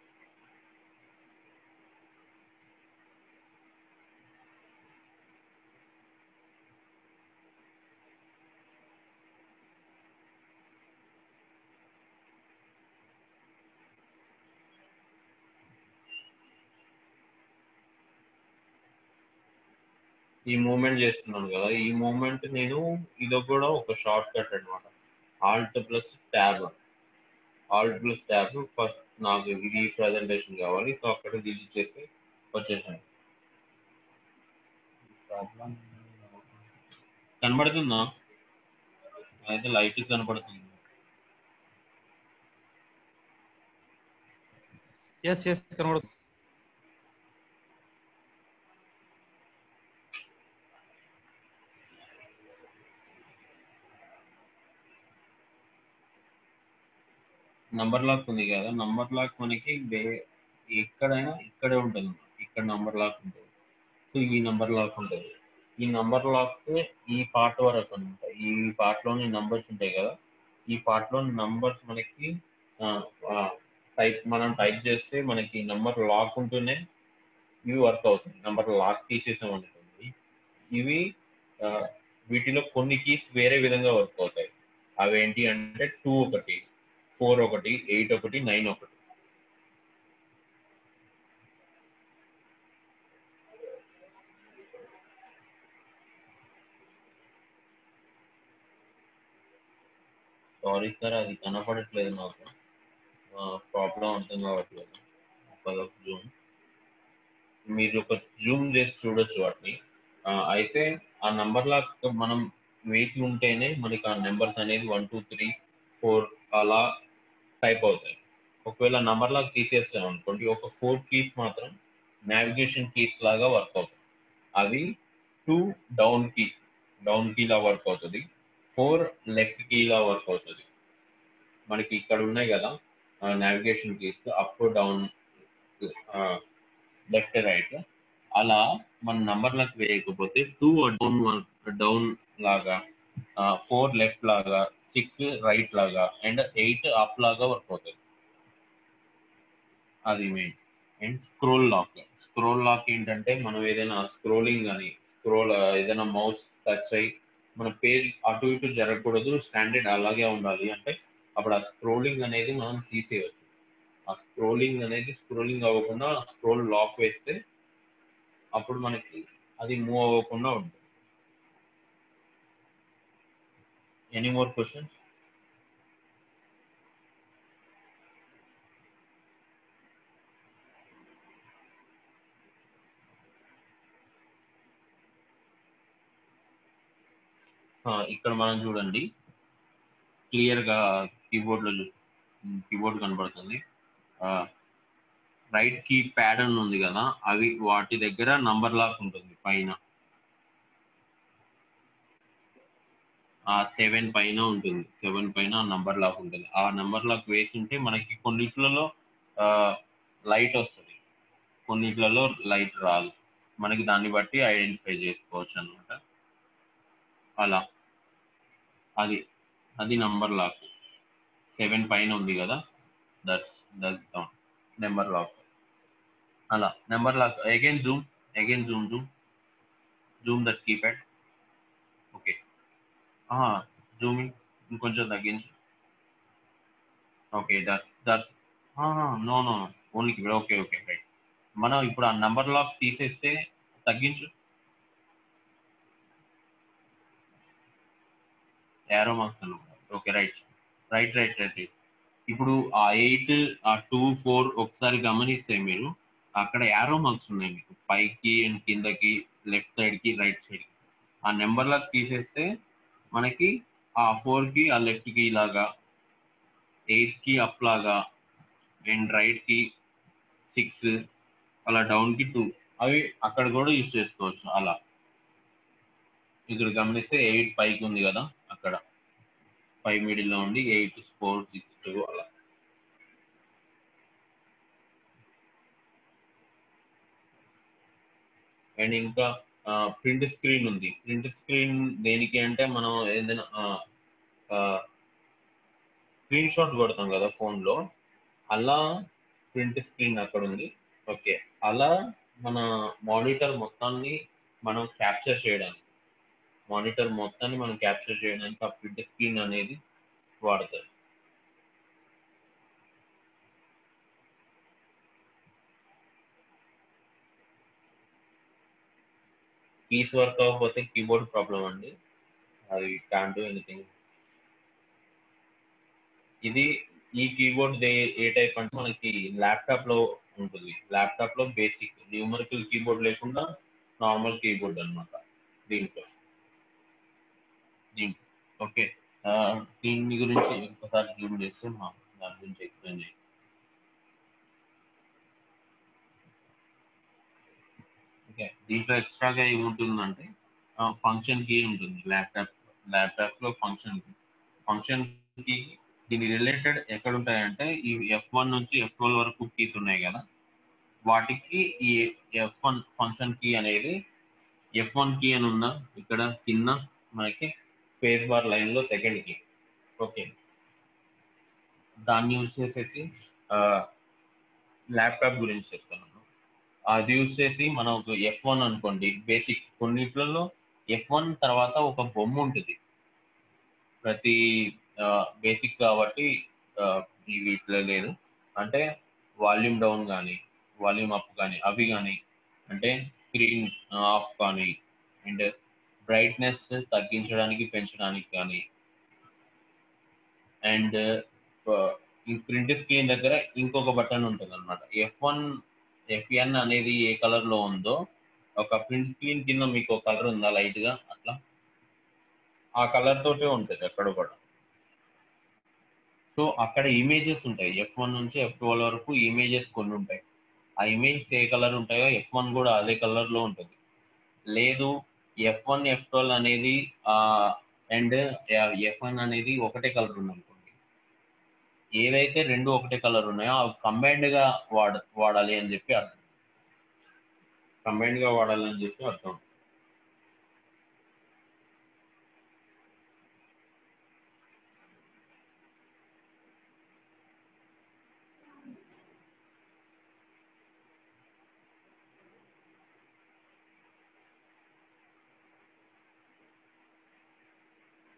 ఈ మూమెంట్ చేస్తున్నాను కదా ఈ మూమెంట్ నేను ఇది కూడా ఒక షార్ట్ కట్ అనమాట alt plus tab alt plus tab first నాకు ఇది ప్రజెంటేషన్ కావాలి సో అక్కడ డిలీట్ చేసి వచ్చేసాను కనబడుతుందా అయితే లైట్ కనబడుతుంది ఎస్ ఎస్ కనబడుతుంది నంబర్ లాక్ ఉంది కదా నంబర్ లాక్ మనకి వే- ఎక్కడైనా ఇక్కడే ఉంటుంది ఇక్కడ నంబర్ లాక్ ఉంటుంది సో ఈ నంబర్ లాక్ ఉంటుంది ఈ నంబర్ లాక్ ఈ పార్ట్ వరకు అనమాట ఈ పార్ట్ లోని నంబర్స్ ఉంటాయి కదా ఈ పార్ట్ లోని నంబర్స్ మనకి టైప్ మనం టైప్ చేస్తే మనకి నంబర్ లాక్ ఉంటూనే ఇవి వర్క్ అవుతుంది నంబర్ లాక్ తీసేసాం అనుకోండి ఇవి ఆ, వీటిలో కొన్ని కీస్ వేరే విధంగా వర్క్ అవుతాయి అవి ఏంటి అంటే టూ ఒకటి ఫోర్ ఒకటి ఎయిట్ ఒకటి నైన్ ఒకటి సారీ సార్ అది కనపడట్లేదు నాకు ప్రాబ్లం అర్థం కావట్లేదు జూమ్ మీరు ఒక జూమ్ చేసి చూడొచ్చు వాటిని ఆ, అయితే ఆ నంబర్ లా మనం వేసి ఉంటేనే మనకి ఆ నెంబర్స్ అనేది వన్ టూ త్రీ ఫోర్ అలా టైప్ అవుతాయి ఒకవేళ నంబర్ లాగా తీసేస్తాం అనుకోండి ఒక ఫోర్ కీస్ మాత్రం నావిగేషన్ కీస్ లాగా వర్క్ అవుతాయి అవి two down key down key లా వర్క్ అవుతుంది ఫోర్ లెఫ్ట్ కీ లా వర్క్ అవుతుంది మనకి ఇక్కడ ఉన్నాయి కదా navigation keys up down left right అలా మన నంబర్లకు వేయకపోతే టూ డౌన్ డౌన్ లాగా ఫోర్ లెఫ్ట్ లాగా సిక్స్ రైట్ లాగా అండ్ ఎయిట్ అప్ లాగా వర్క్ అవుతుంది అది main and scroll lock scroll lock ఏంటంటే మనం ఏదైనా స్క్రోలింగ్ కానీ స్క్రోల్ ఏదైనా మౌస్ టచ్ అయ్యి మన పేజ్ అటు ఇటు జరగకూడదు స్టాండర్డ్ అలాగే ఉండాలి అంటే అప్పుడు ఆ స్క్రోలింగ్ అనేది మనం తీసేయచ్చు ఆ స్క్రోలింగ్ అనేది స్క్రోలింగ్ అవ్వకుండా స్క్రోల్ లాక్ వేస్తే అప్పుడు మనకి అది మూవ్ అవ్వకుండా ఉంటుంది ఎనీ మోర్ క్వశ్చన్స్ ఇక్కడ మనం చూడండి క్లియర్ గా కీబోర్డ్ లో కీబోర్డ్ కనబడుతుంది రైట్ కీ ప్యాటర్న్ ఉంది కదా అవి వాటి దగ్గర నంబర్ లాక్ ఉంటుంది పైన ఆ సెవెన్ పైన ఉంటుంది సెవెన్ పైన నంబర్ లాక్ ఉంటుంది ఆ నంబర్ లాక్ వేసి ఉంటే మనకి కొన్నిట్లలో లైట్ వస్తుంది కొన్నిట్లలో లైట్ రాదు మనకి దాన్ని బట్టి ఐడెంటిఫై చేసుకోవచ్చు అనమాట అలా అది అది నంబర్ లాక్ సెవెన్ పైన ఉంది కదా that's that's down number lock అలా number lock again zoom again zoom zoom zoom that keypad okay zooming ఇంకొంచెం తగ్గించు okay that that no no only keypad okay okay right మనం ఇప్పుడు ఆ నెంబర్ లాక్ తీసేస్తే తగ్గించు యారో మార్క్స్ అనమాట okay right right right right ఇప్పుడు ఆ ఎయిట్ ఆ టూ ఫోర్ ఒకసారి గమనిస్తే మీరు అక్కడ యారో మార్క్స్ ఉన్నాయి మీకు పైకి అండ్ కిందకి లెఫ్ట్ సైడ్ కి రైట్ సైడ్ కి ఆ నెంబర్ లాగా తీసేస్తే మనకి ఆ ఫోర్ కి ఆ లెఫ్ట్ కి ఇలాగా ఎయిట్ కి అప్ లాగా అండ్ రైట్ కి సిక్స్ అలా డౌన్ కి టూ అవి అక్కడ కూడా యూజ్ చేసుకోవచ్చు అలా ఇక్కడ గమనిస్తే ఎయిట్ పైకి ఉంది కదా అక్కడ ఫైవ్ మిడిల్లో ఉండి ఎయిట్ ఫోర్ సిక్స్ టూ అలా అండ్ ఇంకా ప్రింట్ స్క్రీన్ ఉంది ప్రింట్ స్క్రీన్ దేనికి అంటే మనం ఏదైనా స్క్రీన్ షాట్ కొడతాం కదా ఫోన్లో అలా ప్రింట్ స్క్రీన్ అక్కడ ఉంది ఓకే అలా మన మానిటర్ మొత్తాన్ని మనం క్యాప్చర్ చేయడానికి మానిటర్ మొత్తాన్ని మనం క్యాప్చర్ చేయడానికి ఆ ప్రింట్ స్క్రీన్ అనేది వాడతారు కీస్ వర్క్ అవ్వకపోతే కీబోర్డ్ ప్రాబ్లం అండి అది క్యాన్ డూ ఎనీథింగ్ ఇది ఈ కీబోర్డ్ ఏ టైప్ అంటే మనకి ల్యాప్టాప్ లో ఉంటుంది ల్యాప్టాప్ లో బేసిక్ న్యూమరికల్ కీబోర్డ్ లేకుండా నార్మల్ కీబోర్డ్ అనమాట దీంట్లో దీంట్లో ఓకే దీని గురించి ఒకసారి జూమ్ చేస్తే మా దాని గురించి ఎక్స్ప్లెయిన్ చేయండి ఓకే దీంట్లో ఎక్స్ట్రాగా ఏముంటుందంటే ఫంక్షన్ కీ ఉంటుంది ల్యాప్టాప్ ల్యాప్టాప్ లో ఫంక్షన్ ఫంక్షన్ కీ దీని రిలేటెడ్ ఎక్కడ ఉంటాయంటే ఈ ఎఫ్ వన్ నుంచి ఎఫ్ ట్వెల్వ్ వరకు కీస్ ఉన్నాయి కదా వాటికి ఈ ఎఫ్ వన్ ఫంక్షన్ కీ అనేది ఎఫ్ వన్ కీ అని ఉందా ఇక్కడ కింద మనకి స్పేస్ బార్ లైన్ లో సెకండ్ కీ ఓకే దాన్ని యూజ్ చేసేసి ల్యాప్టాప్ గురించి చెప్తున్నాను అది యూజ్ చేసి మనం ఒక ఎఫ్ వన్ అనుకోండి బేసిక్ కొన్నిట్లలో ఎఫ్ వన్ తర్వాత ఒక బొమ్మ ఉంటుంది ప్రతి బేసిక్ కాబట్టి వీటిలో లేదు అంటే వాల్యూమ్ డౌన్ కానీ వాల్యూమ్ అప్ కానీ అవి కానీ అంటే స్క్రీన్ ఆఫ్ కానీ అండ్ బ్రైట్నెస్ తగ్గించడానికి పెంచడానికి కానీ అండ్ ఈ ప్రింట్ స్క్రీన్ దగ్గర ఇంకొక బటన్ ఉంటుంది అనమాట ఎఫ్ వన్ ఎఫ్ఎన్ అనేది ఏ కలర్ లో ఉందో ఒక ప్రింట్ స్క్రీన్ కింద మీకు ఒక కలర్ ఉందా లైట్ గా అట్లా ఆ కలర్ తోటే ఉంటుంది ఎక్కడ కూడా సో అక్కడ ఇమేజెస్ ఉంటాయి ఎఫ్ వన్ నుంచి ఎఫ్ ట్వెల్వ్ వరకు ఇమేజెస్ కొన్ని ఉంటాయి ఆ ఇమేజెస్ ఏ కలర్ ఉంటాయో ఎఫ్ వన్ కూడా అదే కలర్ లో ఉంటుంది లేదు ఎఫ్ వన్ ఎఫ్ ట్వెల్వ్ అనేది అండ్ ఎఫ్ వన్ అనేది ఒకటే కలర్ ఉంది అనుకోండి ఏదైతే రెండు ఒకటే కలర్ ఉన్నాయో అవి కంబైన్డ్ గా వాడ వాడాలి అని చెప్పి అర్థం కంబైన్డ్ గా వాడాలి అని చెప్పి అర్థం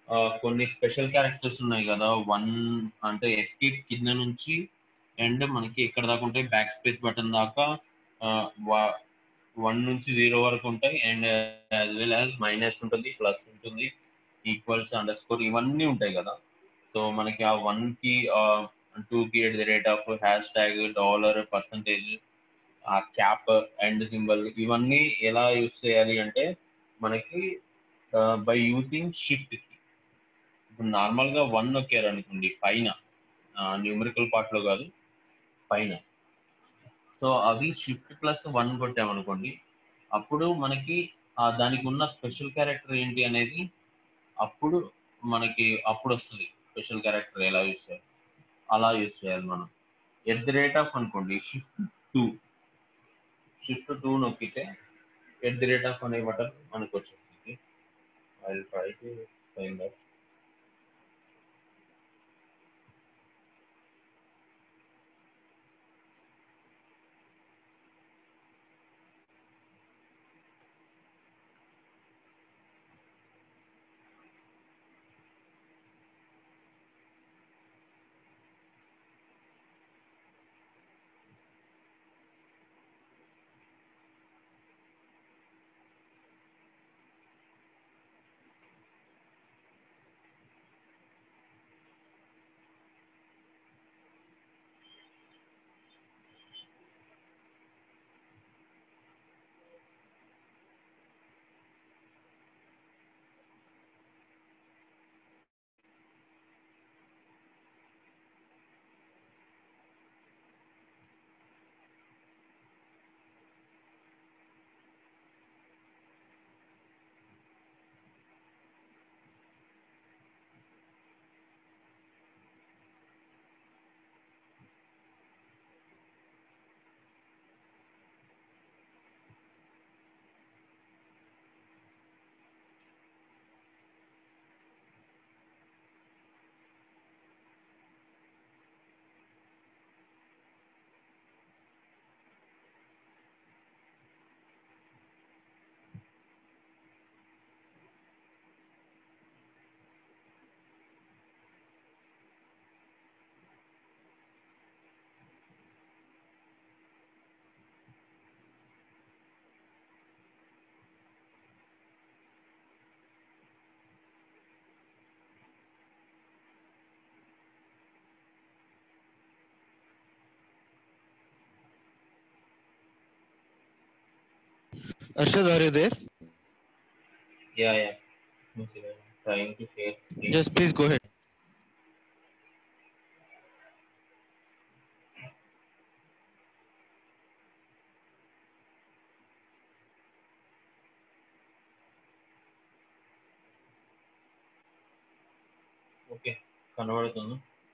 కొన్ని స్పెషల్ క్యారెక్టర్స్ ఉన్నాయి కదా వన్ అంటే ఎస్కేప్ కింద నుంచి అండ్ మనకి ఎక్కడ దాకా ఉంటాయి బ్యాక్ స్పేస్ బటన్ దాకా వన్ నుంచి జీరో వరకు ఉంటాయి and as well as minus ఉంటుంది ప్లస్ ఉంటుంది ఈక్వల్స్ అండర్ స్కోర్ ఇవన్నీ ఉంటాయి కదా సో మనకి ఆ వన్ కి టూ కి at the rate of hashtag dollar percentage ఆ క్యాప్ అండ్ సింబల్ ఇవన్నీ ఎలా యూస్ చేయాలి అంటే మనకి బై యూజింగ్ షిఫ్ట్ కి ఇప్పుడు నార్మల్ గా వన్ నొక్కారు అనుకోండి పైన న్యూమరికల్ పార్ట్ లో కాదు పైన సో అవి షిఫ్ట్ ప్లస్ వన్ కొట్టామనుకోండి అప్పుడు మనకి ఆ దానికి ఉన్న స్పెషల్ క్యారెక్టర్ ఏంటి అనేది అప్పుడు మనకి అప్పుడు వస్తుంది స్పెషల్ క్యారెక్టర్ ఎలా యూస్ చేయాలి అలా యూస్ చేయాలి మనం ఎట్ ది రేట్ ఆఫ్ అనుకోండి షిఫ్ట్ టూ షిఫ్ట్ టూ నొక్కితే ఎట్ ది రేట్ ఆఫ్ అనే బటన్ మనకు వచ్చేస్తుంది I try to find that Arshad, are you there? Yeah, yeah. Okay, I'm trying to share. screen. Yes, please go ahead. Okay కనబడుతుంది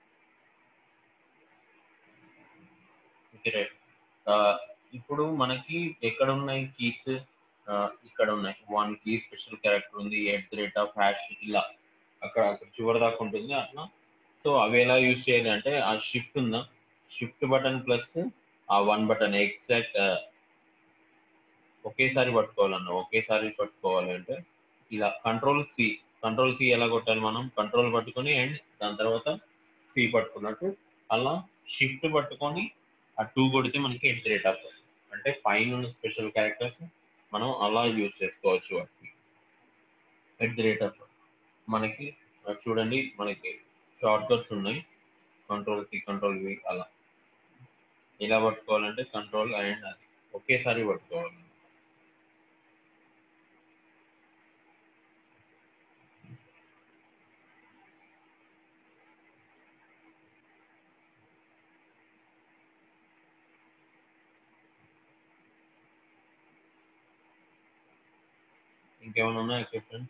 ఓకే రైట్ ఇప్పుడు మనకి ఎక్కడ ఉన్నాయి కీస్ ఇక్కడ ఉన్నాయి వన్ కీ స్పెషల్ క్యారెక్టర్ ఉంది at the rate of hash ఇలా అక్కడ అక్కడ చివరి దాకా ఉంటుంది అట్లా సో అవి ఎలా యూజ్ చేయాలి అంటే ఆ షిఫ్ట్ ఉందా షిఫ్ట్ బటన్ ప్లస్ ఆ వన్ బటన్ ఎగ్జాక్ట్ ఒకేసారి పట్టుకోవాలన్న ఒకేసారి పట్టుకోవాలి అంటే ఇలా కంట్రోల్ సి కంట్రోల్ సి ఎలా కొట్టాలి మనం కంట్రోల్ పట్టుకొని అండ్ దాని తర్వాత సి పట్టుకున్నట్టు అలా షిఫ్ట్ పట్టుకొని ఆ టూ కొడితే మనకి ఎట్ ది రేట్ ఆఫ్ అంటే పైన ఉన్న స్పెషల్ క్యారెక్టర్స్ మనం అలా యూజ్ చేసుకోవచ్చు వాటికి ఎట్ ది రేట్ ఆఫ్ మనకి అది చూడండి మనకి షార్ట్ కట్స్ ఉన్నాయి కంట్రోల్ సి కంట్రోల్ వి అలా ఇలా పట్టుకోవాలంటే కంట్రోల్ అండ్ అది ఒకేసారి పట్టుకోవాలి ఇంకేమైనా ఉన్నాయా క్వశ్చన్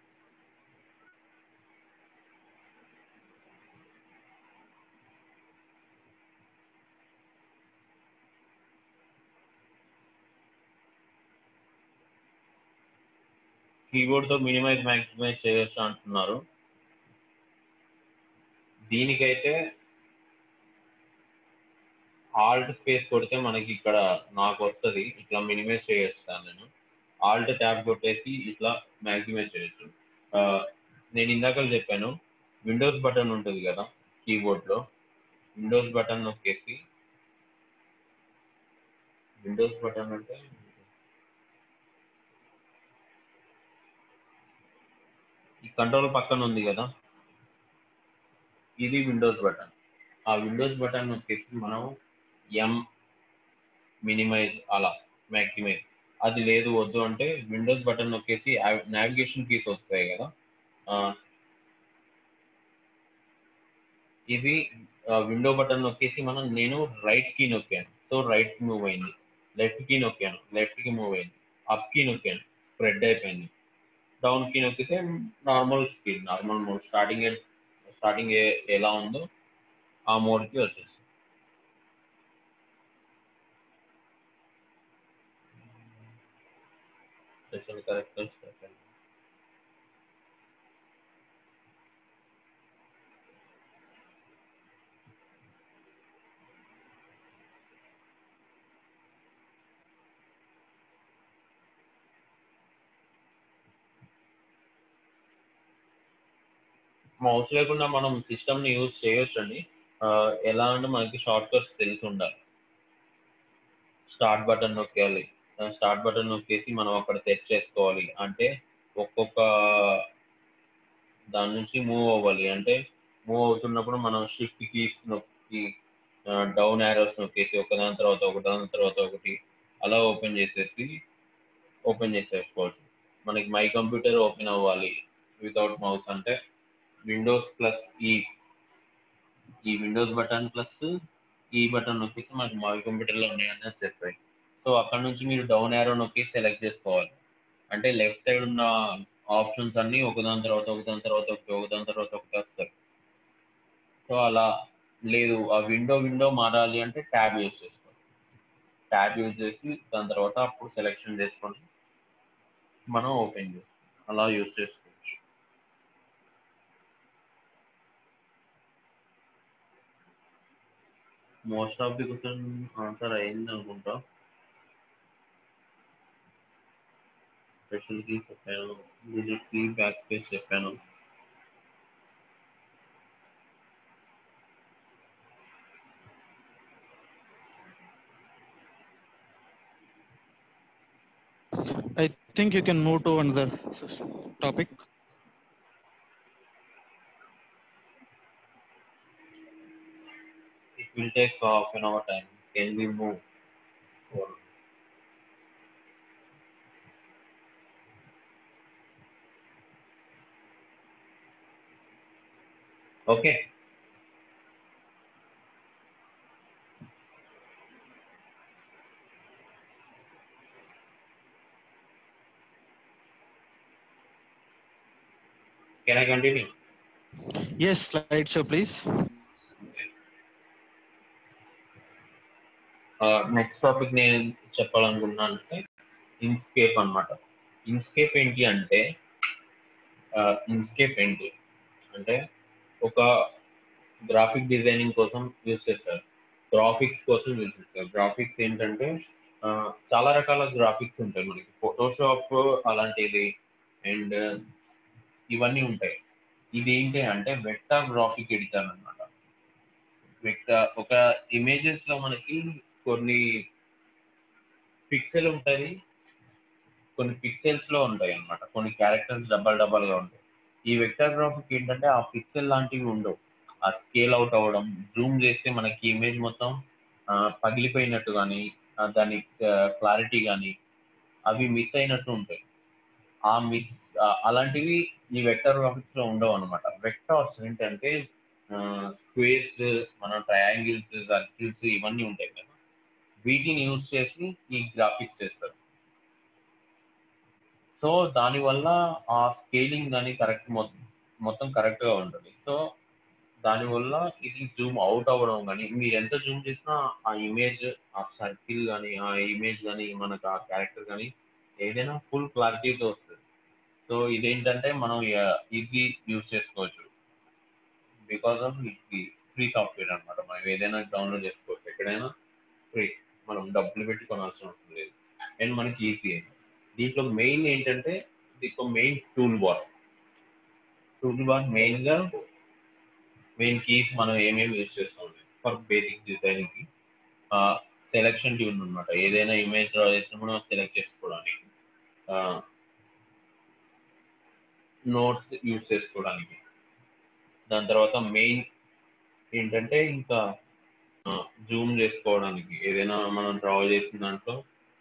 కీబోర్డ్ తో మినిమైజ్ మ్యాక్సిమైజ్ చేయొచ్చు అంటున్నారు దీనికైతే ఆల్ట్ స్పేస్ కొడితే మనకి ఇక్కడ నాకు వస్తుంది ఇట్లా మినిమైజ్ చేయొస్తాను నేను ఆల్ట్ ట్యాబ్ కొట్టేసి ఇట్లా మ్యాక్సిమైజ్ చేయొచ్చు నేను ఇందాక చెప్పాను విండోస్ బటన్ ఉంటుంది కదా కీబోర్డ్ లో విండోస్ బటన్ నొక్కేసి విండోస్ బటన్ అంటే ఈ కంట్రోల్ పక్కన ఉంది కదా ఇది విండోస్ బటన్ ఆ విండోస్ బటన్ నొక్కేసి మనం ఎం మినిమైజ్ అలా మ్యాక్సిమైజ్ అది లేదు వద్దు అంటే విండోస్ బటన్ నొక్కేసి నావిగేషన్ కీస్ వస్తాయి కదా ఆ, ఇది విండో బటన్ నొక్కేసి మనం నేను రైట్ కీ నొక్కాను సో రైట్ మూవ్ అయింది లెఫ్ట్ కీ నొక్కాను లెఫ్ట్ కి మూవ్ అయింది అప్ కీ నొక్కాను స్ప్రెడ్ అయిపోయింది డౌన్ కీ నొక్కితే normal speed normal mode starting starting ఎలా ఉందో ఆ మోడ్కి వచ్చేస్తుంది స్పెషల్ కరెక్టర్స్ మౌస్ లేకుండా మనం సిస్టమ్ ని యూజ్ చేయొచ్చండి ఆ, ఎలా అంటే మనకి షార్ట్ కట్స్ తెలిసి ఉండాలి స్టార్ట్ బటన్ నొక్కేయాలి స్టార్ట్ బటన్ నొక్కేసి మనం అక్కడ సెట్ చేసుకోవాలి అంటే ఒక్కొక్క దాని నుంచి మూవ్ అవ్వాలి అంటే మూవ్ అవుతున్నప్పుడు మనం షిఫ్ట్ కీస్ నొక్కి డౌన్ యారోస్ నొక్కేసి ఒకదాని తర్వాత ఒకదాని తర్వాత ఒకటి అలా ఓపెన్ చేసేసి ఓపెన్ చేసేసుకోవచ్చు మనకి మై కంప్యూటర్ ఓపెన్ అవ్వాలి వితౌట్ మౌస్ అంటే windows plus E E windows button plus E button నొక్కేసి మనకి మై కంప్యూటర్లో ఉన్నాయని వచ్చేస్తాయి సో అక్కడ నుంచి మీరు డౌన్ యారో నొక్కి సెలెక్ట్ చేసుకోవాలి అంటే లెఫ్ట్ సైడ్ ఉన్న ఆప్షన్స్ అన్ని ఒకదాని తర్వాత ఒకదాని తర్వాత ఒకటి ఒకదాని తర్వాత ఒకటి వస్తాయి సో అలా లేదు ఆ విండో విండో మారాలి అంటే ట్యాబ్ యూజ్ చేసుకోవాలి ట్యాబ్ యూజ్ చేసి దాని తర్వాత అప్పుడు సెలెక్షన్ చేసుకొని మనం ఓపెన్ చేస్తాం అలా యూజ్ చేసుకోవచ్చు most of the question answer అయింది అనుకుంటా స్పెషల్ కీ చెప్పాను డిజిట్ కీ బ్యాక్ స్పేస్ చెప్పాను I think you can move to another topic. It will take half an hour time. Can we move? forward? Okay. Can I continue? Yes, slideshow, please. Next topic నేను చెప్పాలనుకున్నా అంటే ఇన్స్కేప్ అన్నమాట ఇన్స్కేప్ ఏంటి అంటే ఇన్స్కేప్ ఏంటి అంటే ఒక గ్రాఫిక్ డిజైనింగ్ కోసం యూజ్ చేస్తారు గ్రాఫిక్స్ కోసం యూజ్ చేస్తారు గ్రాఫిక్స్ ఏంటంటే ఆ, చాలా రకాల గ్రాఫిక్స్ ఉంటాయి మనకి ఫోటోషాప్ అలాంటిది అండ్ ఇవన్నీ ఉంటాయి ఇది ఏంటి అంటే వెక్టార్ గ్రాఫిక్ ఎడిటర్ అన్నమాట వెక్టార్ ఒక ఇమేజెస్ లో మనకి కొన్ని పిక్సెల్ ఉంటాయి కొన్ని పిక్సెల్స్ లో ఉంటాయి అన్నమాట కొన్ని క్యారెక్టర్స్ డబల్ డబల్ గా ఉంటాయి ఈ వెక్టర్ గ్రాఫిక్ ఏంటంటే ఆ పిక్సెల్ లాంటివి ఉండవు ఆ స్కేల్ అవుట్ అవ్వడం జూమ్ చేస్తే మనకి ఇమేజ్ మొత్తం ఆ, పగిలిపోయినట్టు కానీ దాని క్లారిటీ కానీ అవి మిస్ అయినట్టు ఉంటాయి ఆ మిస్ అలాంటివి ఈ వెక్టర్ గ్రాఫిక్స్ లో ఉండవు అనమాట వెక్టార్స్ ఏంటంటే స్క్వేర్స్ మన ట్రయాంగిల్స్ సర్కిల్స్ ఇవన్నీ ఉంటాయి కదా వీటిని యూజ్ చేసి ఈ గ్రాఫిక్స్ చేస్తారు సో దానివల్ల ఆ స్కేలింగ్ కానీ కరెక్ట్ మొత్తం కరెక్ట్ గా ఉంటుంది సో దానివల్ల ఇది జూమ్ అవుట్ అవ్వడం కానీ మీరు ఎంత జూమ్ చేసినా ఆ ఇమేజ్ ఆ సర్కిల్ కానీ ఆ ఇమేజ్ కానీ మనకు ఆ క్యారెక్టర్ కానీ ఏదైనా ఫుల్ క్లారిటీతో వస్తుంది సో ఇదేంటంటే మనం ఈజీ యూజ్ చేసుకోవచ్చు బికాస్ ఆఫ్ ఇది ఫ్రీ సాఫ్ట్వేర్ అనమాట మనం ఏదైనా డౌన్లోడ్ చేసుకోవచ్చు ఎక్కడైనా ఫ్రీ మనం డబ్బులు పెట్టి కొనాల్సిన అవసరం లేదు అండ్ మనకి ఈజీ దీంట్లో మెయిన్ ఏంటంటే దీంట్లో main tool bar tool bar main గా మెయిన్ కీస్ మనం ఏమేమి యూజ్ చేస్తాం ఫర్ బేసిక్ డిజైనింగ్ కి సెలెక్షన్ ట్యూన్ అనమాట ఏదైనా ఇమేజ్ డ్రా చేసినప్పుడు మనం సెలెక్ట్ చేసుకోవడానికి నోట్స్ యూజ్ చేసుకోవడానికి దాని తర్వాత మెయిన్ ఏంటంటే ఇంకా జూమ్ చేసుకోవడానికి ఏదైనా మనం డ్రా చేసిన దాంట్లో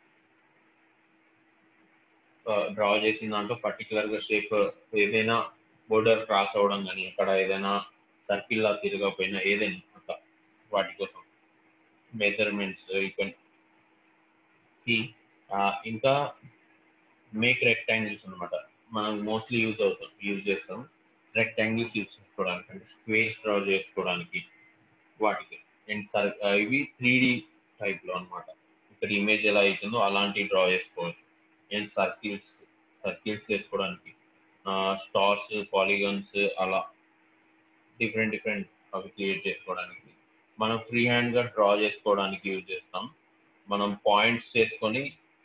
డ్రా చేసిన దాంట్లో పర్టికులర్ గా షేప్ ఏదైనా బోర్డర్ క్రాస్ అవ్వడం కానీ అక్కడ ఏదైనా సర్కిల్ లా తిరగకపోయినా ఏదైనా అట్లా వాటి కోసం మెజర్మెంట్స్ యూ కెన్ సి ఇంకా మేక్ రెక్టాంగిల్స్ అనమాట మనం మోస్ట్లీ యూజ్ అవుతాం యూజ్ చేస్తాం రెక్టాంగిల్స్ యూజ్ చేసుకోవడానికి అంటే స్క్వేర్స్ డ్రా చేసుకోవడానికి వాటికి అండ్ సర్ ఇవి త్రీ డి టైప్లో అనమాట ఇక్కడ ఇమేజ్ ఎలా అవుతుందో అలాంటివి డ్రా చేసుకోవచ్చు అండ్ సర్కిల్స్ సర్కిల్స్ చేసుకోవడానికి స్టార్స్ పాలిగన్స్ అలా డిఫరెంట్ డిఫరెంట్ అవి క్రియేట్ చేసుకోవడానికి మనం ఫ్రీ హ్యాండ్గా డ్రా చేసుకోవడానికి యూజ్ చేస్తాం మనం పాయింట్స్ చేసుకొని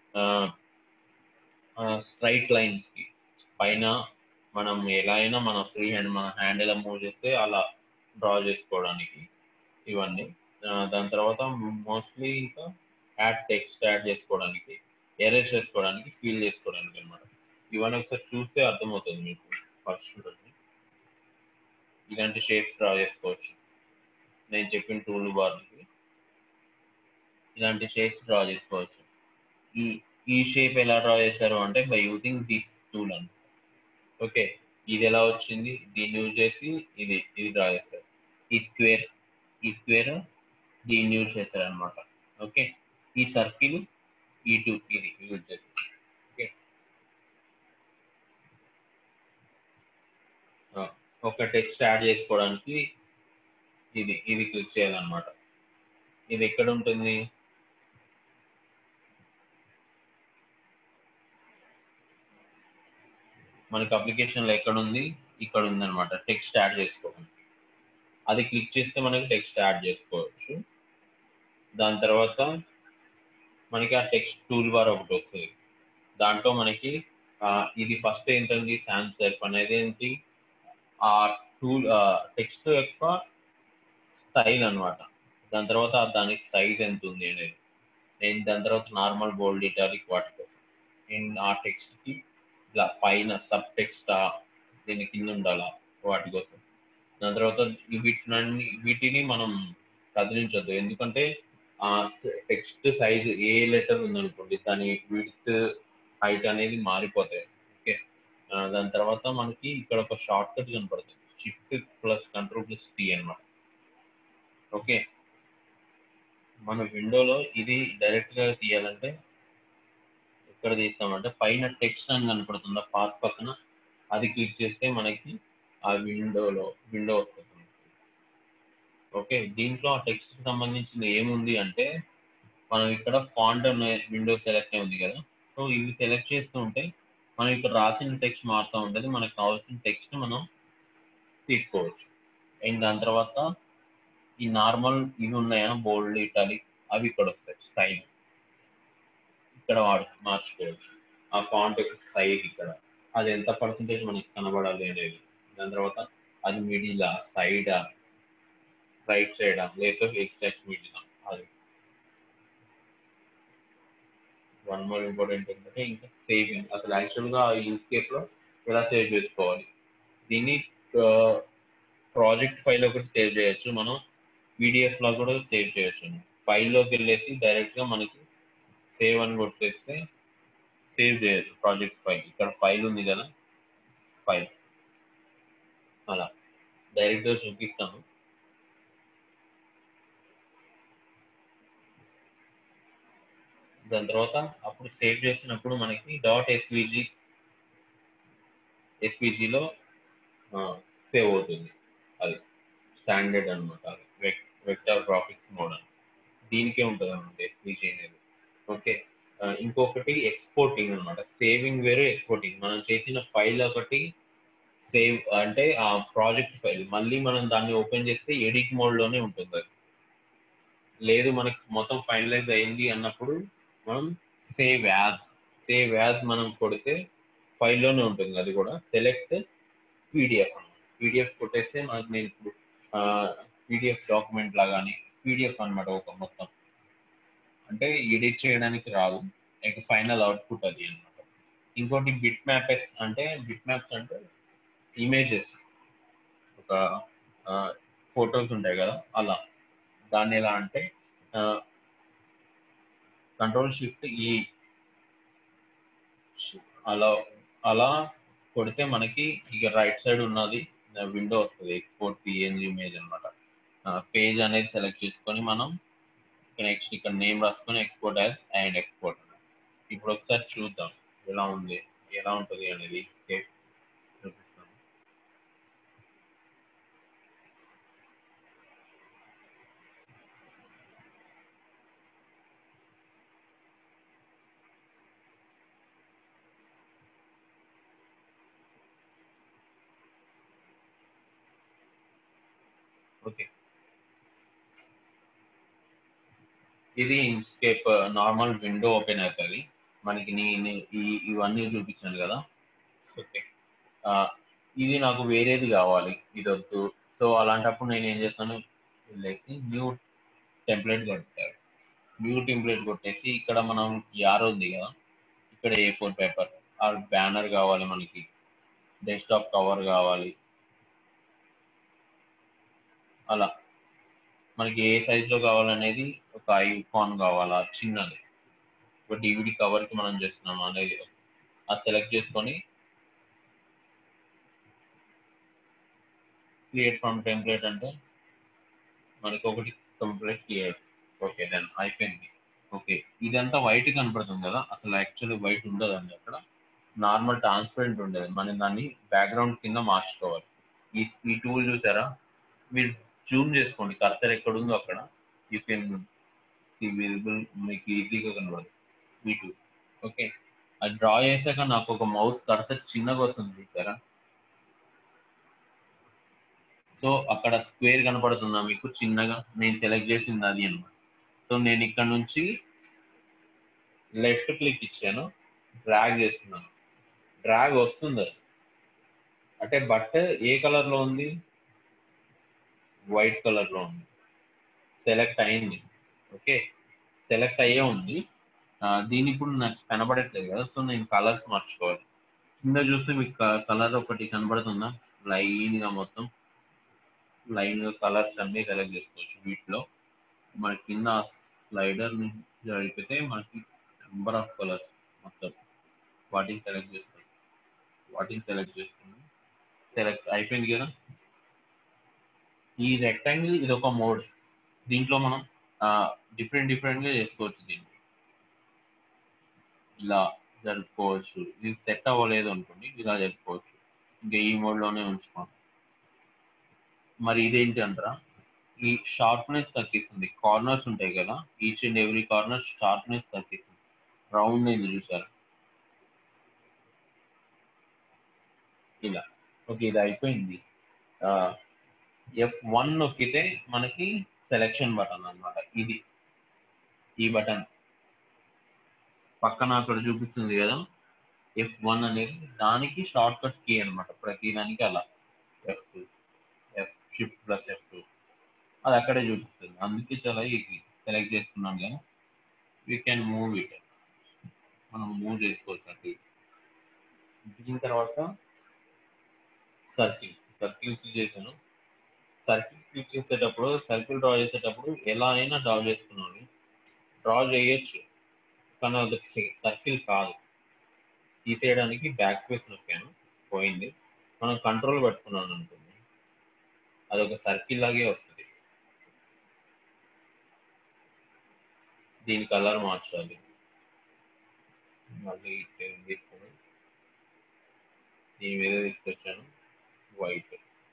స్ట్రైట్ లైన్స్కి పైన మనం ఎలా అయినా మన ఫ్రీ హ్యాండ్ మన హ్యాండ్ ఎలా మూవ్ చేస్తే అలా డ్రా చేసుకోవడానికి ఇవన్నీ దాని తర్వాత మోస్ట్లీ ఇంకా యాడ్ టెక్స్ట్ యాడ్ చేసుకోవడానికి ఎరేజ్ చేసుకోవడానికి ఫీల్ చేసుకోవడానికి అనమాట ఇవన్నీ ఒకసారి చూస్తే అర్థమవుతుంది మీకు ఫస్ట్ చూడండి ఇలాంటి షేప్స్ డ్రా చేసుకోవచ్చు నేను చెప్పిన టూల్ బార్కి ఇలాంటి షేప్స్ డ్రా చేసుకోవచ్చు ఈ ఈ షేప్ ఎలా డ్రా చేశారు అంటే బై యూజింగ్ దిస్ టూల్ అని ఓకే ఇది ఎలా వచ్చింది దీన్ని యూజ్ చేసి ఇది ఇది డ్రా చేస్తారు ఈ స్క్వేర్ ఈ స్క్వేర్ దీన్ని యూజ్ చేస్తారు అనమాట ఓకే ఈ సర్కిల్ ఈ టూ ఇది యూజ్ చేస్తారు ఓకే ఒక టెక్స్ట్ యాడ్ చేసుకోవడానికి ఇది ఇది క్లిక్ చేయాలన్నమాట ఇది ఎక్కడ ఉంటుంది మనకి అప్లికేషన్లో ఎక్కడ ఉంది ఇక్కడ ఉంది అనమాట టెక్స్ట్ యాడ్ చేసుకోవడానికి అది క్లిక్ చేస్తే మనకి టెక్స్ట్ యాడ్ చేసుకోవచ్చు దాని తర్వాత మనకి ఆ టెక్స్ట్ టూల్ బార్ ఒకటి వస్తుంది దాంట్లో మనకి ఇది ఫస్ట్ ఏంటండి శాంసెప్ అనేది ఏంటి ఆ టూల్ టెక్స్ట్ యొక్క స్టైల్ అనమాట దాని తర్వాత దాని సైజ్ ఎంత ఉంది అనేది నేను దాని తర్వాత నార్మల్ బోల్డ్ ఇటాలిక్ వాటి కోసం నేను ఆ టెక్స్ట్కి ఇట్లా పైన సబ్ టెక్స్ట్ దీని కింద ఉండాలా వాటి కోసం దాని తర్వాత వీటిని వీటిని మనం కదిలించొద్దు ఎందుకంటే ఆ టెక్స్ట్ సైజ్ ఏ లెటర్ ఉందనుకోండి దాని విడ్త్ హైట్ అనేది మారిపోతాయి ఓకే దాని తర్వాత మనకి ఇక్కడ ఒక షార్ట్ కట్ కనపడుతుంది shift plus control plus T అనమాట ఓకే మన విండోలో ఇది డైరెక్ట్ గా తీయాలంటే ఎక్కడ తీస్తామంటే పైన టెక్స్ట్ అని కనపడుతుంది పాత్ పక్కన అది క్లిక్ చేస్తే మనకి ఆ విండోలో విండో వస్తుంది ఓకే దీంట్లో ఆ టెక్స్ట్ కి సంబంధించింది ఏముంది అంటే మనం ఇక్కడ ఫాంట్ అనే విండో సెలెక్ట్ అయి ఉంది కదా సో ఇవి సెలెక్ట్ చేస్తూ ఉంటే మనం ఇక్కడ రాసిన టెక్స్ట్ మారుతూ ఉంటుంది మనకు కావాల్సిన టెక్స్ట్ మనం తీసుకోవచ్చు అండ్ దాని తర్వాత ఈ నార్మల్ ఇవి ఉన్నాయా బోల్డ్ ఇటాలిక్ అవి ఇక్కడ వస్తాయి స్టైల్ ఇక్కడ వాడు మార్చుకోవచ్చు ఆ ఫాంట్ యొక్క సైజ్ ఇక్కడ అది ఎంత పర్సంటేజ్ మనకి కనబడాలి అనేది దాని తర్వాత అది మిడిలా సైడా రైట్ సైడా లేకపోతే ఎగ్జాక్ట్ మిడిలా అది వన్ మోర్ ఇంపార్టెంట్ ఏంటంటే ఇంకా సేవింగ్ అసలు యాక్చువల్గా యూస్కేప్ లో ఎలా సేవ్ చేసుకోవాలి దీన్ని ప్రాజెక్ట్ ఫైల్ ఒకటి సేవ్ చేయొచ్చు మనం పీడిఎఫ్ లో కూడా సేవ్ చేయొచ్చు ఫైల్లోకి వెళ్ళేసి డైరెక్ట్ గా మనకి సేవ్ అని కొట్టేస్తే సేవ్ చేయొచ్చు ప్రాజెక్ట్ ఫైల్ ఇక్కడ ఫైల్ ఉంది కదా ఫైల్ అలా డైరెక్ట్ గా చూపిస్తాను దాని తర్వాత అప్పుడు సేవ్ చేసినప్పుడు మనకి డాట్ ఎస్విజి ఎస్విజిలో సేవ్ అవుతుంది అది స్టాండర్డ్ అనమాట అది వెక్టర్ గ్రాఫిక్స్ మోడల్ దీనికే ఉంటుంది అనమాట ఎస్విజి అనేది ఓకే ఇంకొకటి ఎక్స్పోర్టింగ్ అనమాట సేవింగ్ వేరే ఎక్స్పోర్టింగ్ మనం చేసిన ఫైల్ ఒకటి సేవ్ అంటే ఆ ప్రాజెక్ట్ ఫైల్ మళ్ళీ మనం దాన్ని ఓపెన్ చేస్తే ఎడిట్ మోడ్లోనే ఉంటుంది అది లేదు మనకి మొత్తం ఫైనలైజ్ అయింది అన్నప్పుడు మనం సేవ్ యాజ్ సేవ్ యాజ్ మనం కొడితే ఫైల్లోనే ఉంటుంది అది కూడా సెలెక్ట్ పీడిఎఫ్ అనమాట పీడిఎఫ్ కొట్టేస్తే మనకి నేను ఇప్పుడు పీడిఎఫ్ డాక్యుమెంట్ లాగాని పీడిఎఫ్ అన్నమాట ఒక మొత్తం అంటే ఎడిట్ చేయడానికి రాదు ఇక ఫైనల్ అవుట్పుట్ అది అన్నమాట ఇంకోటి బిట్ మ్యాపెస్ అంటే బిట్ మ్యాప్స్ అంటే ఇమేజెస్ ఒక ఫొటోస్ ఉంటాయి కదా అలా దాన్ని ఎలా అంటే కంట్రోల్ షిఫ్ట్ ఈ అలా అలా కొడితే మనకి ఇక రైట్ సైడ్ ఉన్నది విండో వస్తుంది ఎక్స్పోర్ట్ పిఎన్జి ఇమేజ్ అనమాట పేజ్ అనేది సెలెక్ట్ చేసుకొని మనం నెక్స్ట్ ఇక్కడ నేమ్ రాసుకొని ఎక్స్పోర్ట్ యాజ్ అండ్ ఎక్స్పోర్ట్ ఇప్పుడు ఒకసారి చూద్దాం ఎలా ఉంది ఎలా ఉంటుంది అనేది చూపిస్తాను ఓకే ఇది ఇన్స్కేప్ నార్మల్ విండో ఓపెన్ అవుతుంది మనకి నేను ఈ ఇవన్నీ చూపించాను కదా ఓకే ఇది నాకు వేరేది కావాలి ఇది వద్దు సో అలాంటప్పుడు నేను ఏం చేస్తాను వెళ్ళేసి న్యూ టెంప్లెట్ కొట్టారు న్యూ టెంప్లెట్ కొట్టేసి ఇక్కడ మనం యార్ ఉంది కదా ఇక్కడ ఏ ఫోర్ పేపర్ ఆ బ్యానర్ కావాలి మనకి డెస్క్టాప్ కవర్ కావాలి అలా మనకి ఏ సైజులో కావాలనేది ఒక ఐకాన్ కావాలా చిన్నది ఒక డివిడి కవర్కి మనం చేస్తున్నాం అనేది అది సెలెక్ట్ చేసుకొని క్రియేట్ ఫ్రమ్ టెంప్లెట్ అంటే మనకి ఒకటి టెంప్లెట్ క్రియేట్ ఓకే దెన్ అయిపోయింది ఓకే ఇదంతా వైట్ కనపడుతుంది కదా అసలు యాక్చువల్లీ వైట్ ఉండదండి అక్కడ నార్మల్ ట్రాన్స్పరెంట్ ఉండేది మనం దాన్ని బ్యాక్గ్రౌండ్ కింద మార్చుకోవాలి ఈ ఈ టూల్ చూసారా మీరు జూమ్ చేసుకోండి కర్సర్ ఎక్కడ ఉందో అక్కడ యూ కెన్ విజిబుల్ మీకు ఈజీగా కనబడదు మీ టూ ఓకే అది డ్రా చేశాక నాకు ఒక మౌస్ కర్సర్ చిన్నగా వస్తుంది చూసారా సో అక్కడ స్క్వేర్ కనపడుతుందా మీకు చిన్నగా నేను సెలెక్ట్ చేసింది అది అనమాట సో నేను ఇక్కడ నుంచి లెఫ్ట్ క్లిక్ ఇచ్చాను డ్రాగ్ చేస్తున్నాను డ్రాగ్ వస్తుంది అది అంటే బట్ ఏ కలర్ లో ఉంది వైట్ కలర్ లో ఉంది సెలెక్ట్ అయింది ఓకే సెలెక్ట్ అయ్యే ఉంది దీని ఇప్పుడు నాకు కనబడట్లేదు కదా సో నేను కలర్స్ మార్చుకోవాలి కింద చూస్తే మీకు కలర్ ఒకటి కనబడుతుందా లైన్ గా మొత్తం లైన్ గా కలర్స్ అన్ని సెలెక్ట్ చేసుకోవచ్చు వీటిలో మన కింద స్లైడర్ జరిపితే మనకి నెంబర్ ఆఫ్ కలర్స్ మొత్తం వాటిని సెలెక్ట్ చేసుకోండి వాటిని సెలెక్ట్ చేసుకోండి సెలెక్ట్ అయిపోయింది కదా ఈ రెక్టాంగిల్ ఇది ఒక మోడ్ దీంట్లో మనం డిఫరెంట్ డిఫరెంట్ గా చేసుకోవచ్చు దీన్ని ఇలా జరుపుకోవచ్చు ఇది సెట్ అవ్వలేదు అనుకోండి ఇలా జరుపుకోవచ్చు ఇంకా ఈ మోడ్ లోనే ఉంచుకోండి మరి ఇదేంటి అంటారా ఈ షార్ప్నెస్ తగ్గిస్తుంది కార్నర్స్ ఉంటాయి కదా each and every corner sharpness తగ్గిస్తుంది రౌండ్ అయింది చూసారా ఇలా ఓకే ఇది అయిపోయింది ఎఫ్ వన్ నొక్కితే మనకి సెలెక్షన్ బటన్ అన్నమాట ఇది ఈ బటన్ పక్కన అక్కడ చూపిస్తుంది కదా ఎఫ్ వన్ అనేది దానికి షార్ట్ కట్ కీ అనమాట ప్రతి దానికి అలా F two F shift plus F two అది అక్కడే చూపిస్తుంది అందుకే చాలా ఈజీ సెలెక్ట్ చేసుకున్నాం కదా వీ క్యాన్ మూవ్ ఇట్ మనం మూవ్ చేసుకోవచ్చు అటు దీని తర్వాత సర్కిల్ సర్కిల్ క్లిక్ చేశాను సర్కిల్ క్లిక్ చేసేటప్పుడు సర్కిల్ డ్రా చేసేటప్పుడు ఎలా అయినా డ్రా చేసుకున్నాను డ్రా చేయొచ్చు కానీ అది సర్కిల్ కాదు తీసేయడానికి బ్యాక్ స్పేస్ నొక్కాను పోయింది మనం కంట్రోల్ పెట్టుకున్నాను అనుకుంది అది ఒక సర్కిల్ లాగే వస్తుంది దీని కలర్ మార్చాలి మళ్ళీ తీసుకొని దీని మీద తీసుకొచ్చాను వైట్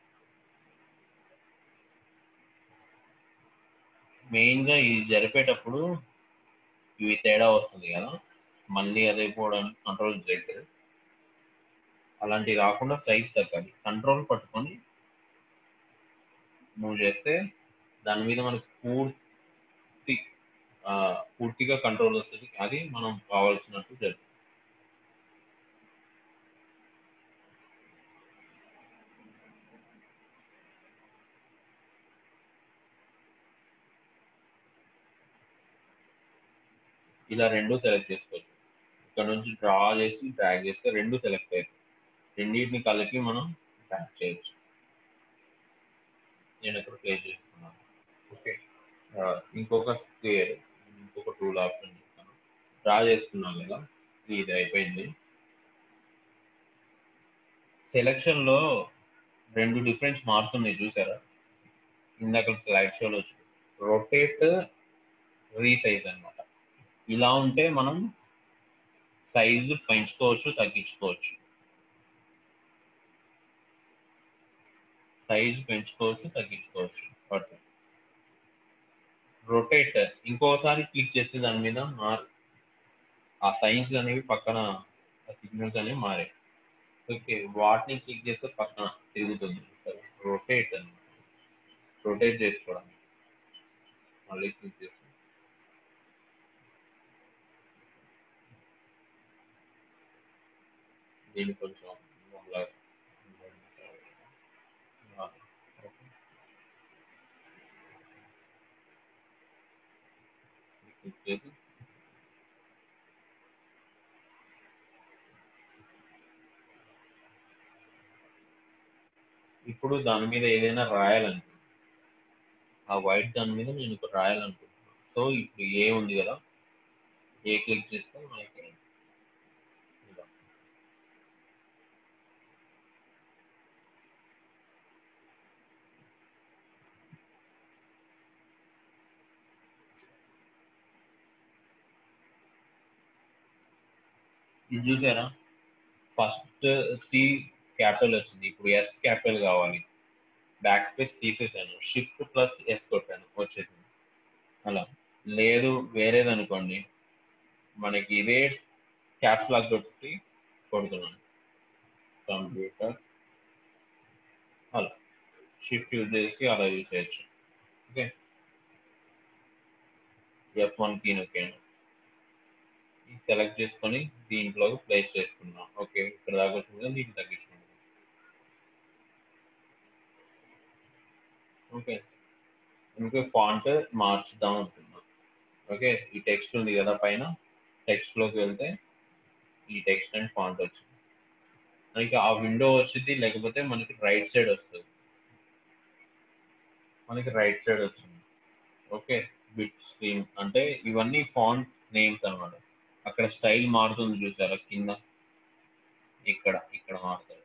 మెయిన్గా ఇది జరిపేటప్పుడు ఇవి తేడా వస్తుంది కదా మళ్ళీ అదే పోవడానికి కంట్రోల్ జెడ్ అలాంటివి రాకుండా సైజ్ తగ్గాలి కంట్రోల్ పట్టుకొని మూవ్ చేస్తే దాని మీద మనకు పూర్తి పూర్తిగా కంట్రోల్ వస్తుంది అది మనం కావాల్సినట్టు జరుగుతుంది ఇలా రెండు సెలెక్ట్ చేసుకోవచ్చు ఇక్కడ నుంచి డ్రా చేసి డ్రాగ్ చేస్తే రెండు సెలెక్ట్ అవుతాయి రెండింటిని కలిపి మనం ట్యాప్ చేయొచ్చు నేను ఇక్కడ ప్లే చేస్తున్నాను ఓకే ఇంకొక స్క్వేర్ ఇంకొక టూల్ ఆప్షన్ చెప్తాను డ్రా చేసుకున్నాను కదా ఇది అయిపోయింది సెలక్షన్ లో రెండు డిఫరెన్స్ మారుతున్నాయి చూసారా ఇందాక స్లైడ్ షోలో వచ్చి రొటేట్ రీసైజ్ అన్నమాట ఇలా ఉంటే మనం సైజు పెంచుకోవచ్చు తగ్గించుకోవచ్చు సైజు పెంచుకోవచ్చు తగ్గించుకోవచ్చు బట్ రొటేట్ ఇంకోసారి క్లిక్ చేస్తే దాని మీద మార్ ఆ సైన్స్ అనేవి పక్కన సిగ్నల్స్ అనేవి మారాయి ఓకే వాటిని క్లిక్ చేస్తే పక్కన తిరుగుతుంది రొటేట్ అనమాట రొటేట్ చేసుకోవడం మళ్ళీ క్లిక్ చేస్తే దీన్ని కొంచెం మళ్ళా క్లిక్ చేసి ఇప్పుడు దాని మీద ఏదైనా రాయాలనుకుంటున్నాను ఆ వైట్ దాని మీద నేను ఇక్కడ రాయాలనుకుంటున్నాను సో ఇప్పుడు ఏ ఉంది కదా ఏ క్లిక్ చేస్తే మనకి ఇలా. ఇది చూసారా ఫస్ట్ సి క్యాపిటల్ వచ్చింది ఇప్పుడు ఎస్ క్యాపిటల్ కావాలి బ్యాక్ స్పేస్ తీసేసాను షిఫ్ట్ ప్లస్ ఎస్ కొట్టాను వచ్చేసింది అలా లేదు వేరేది అనుకోండి మనకి ఇదే క్యాప్స్ లాక్ కొట్టి కొడుతున్నాను కంప్యూటర్ అలా షిఫ్ట్ యూజ్ చేసి అలా యూజ్ చేయొచ్చు ఓకే ఎఫ్ వన్ కీ నొక్కాను సెలెక్ట్ చేసుకొని దీంట్లో ప్లేస్ చేసుకున్నాం ఓకే ఇక్కడ దాకా వచ్చింది దీన్ని తగ్గించుకుంటాం ఓకే ఇంకా ఫాంట్ మార్చుదాం అనుకున్నాం ఓకే ఈ టెక్స్ట్ ఉంది కదా పైన టెక్స్ట్ లోకి వెళ్తే ఈ టెక్స్ట్ అండ్ ఫాంట్ వచ్చింది మనకి ఆ విండో వచ్చింది లేకపోతే మనకి రైట్ సైడ్ వస్తుంది మనకి రైట్ సైడ్ వచ్చింది ఓకే బిట్ స్క్రీన్ అంటే ఇవన్నీ ఫాంట్ నేమ్స్ అన్నమాట అక్కడ స్టైల్ మారుతుంది చూసారా కింద ఇక్కడ ఇక్కడ మారుతుంది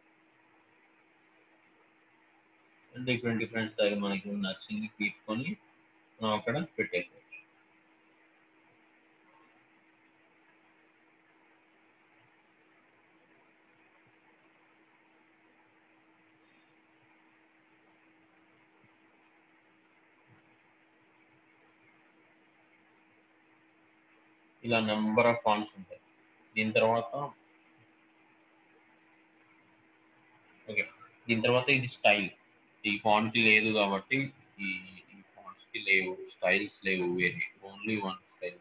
డిఫరెంట్ డిఫరెంట్ స్టైల్ మనకి నచ్చింది తీసుకొని మనం అక్కడ పెట్టేసుకోవచ్చు ఇలా నెంబర్ ఆఫ్ ఫాంట్స్ ఉంటాయి దీని తర్వాత ఓకే దీని తర్వాత ఇది స్టైల్ ఈ ఫాంట్ లేదు కాబట్టి ఈ ఈ ఫాంట్స్ కి లేవు స్టైల్స్ లేవు వేరే ఓన్లీ వన్ స్టైల్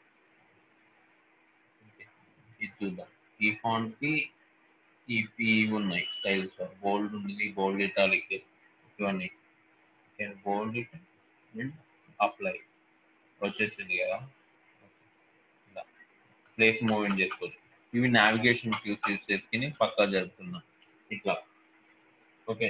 ఇది చూద్దాం ఈ ఫాంట్ కి ఈ ఇవి ఉన్నాయి స్టైల్స్ బోల్డ్ ఉంది బోల్డ్ ఇటాలిక్ ఇవన్నీ బోల్డ్ అండ్ అప్లై వచ్చేసింది కదా ఇలా ప్లేస్ మూవ్మెంట్ చేసుకోవచ్చు ఇవి నావిగేషన్ యూస్ యూస్ చేసుకుని పక్కా జరుపుతున్నాం ఇట్లా ఓకే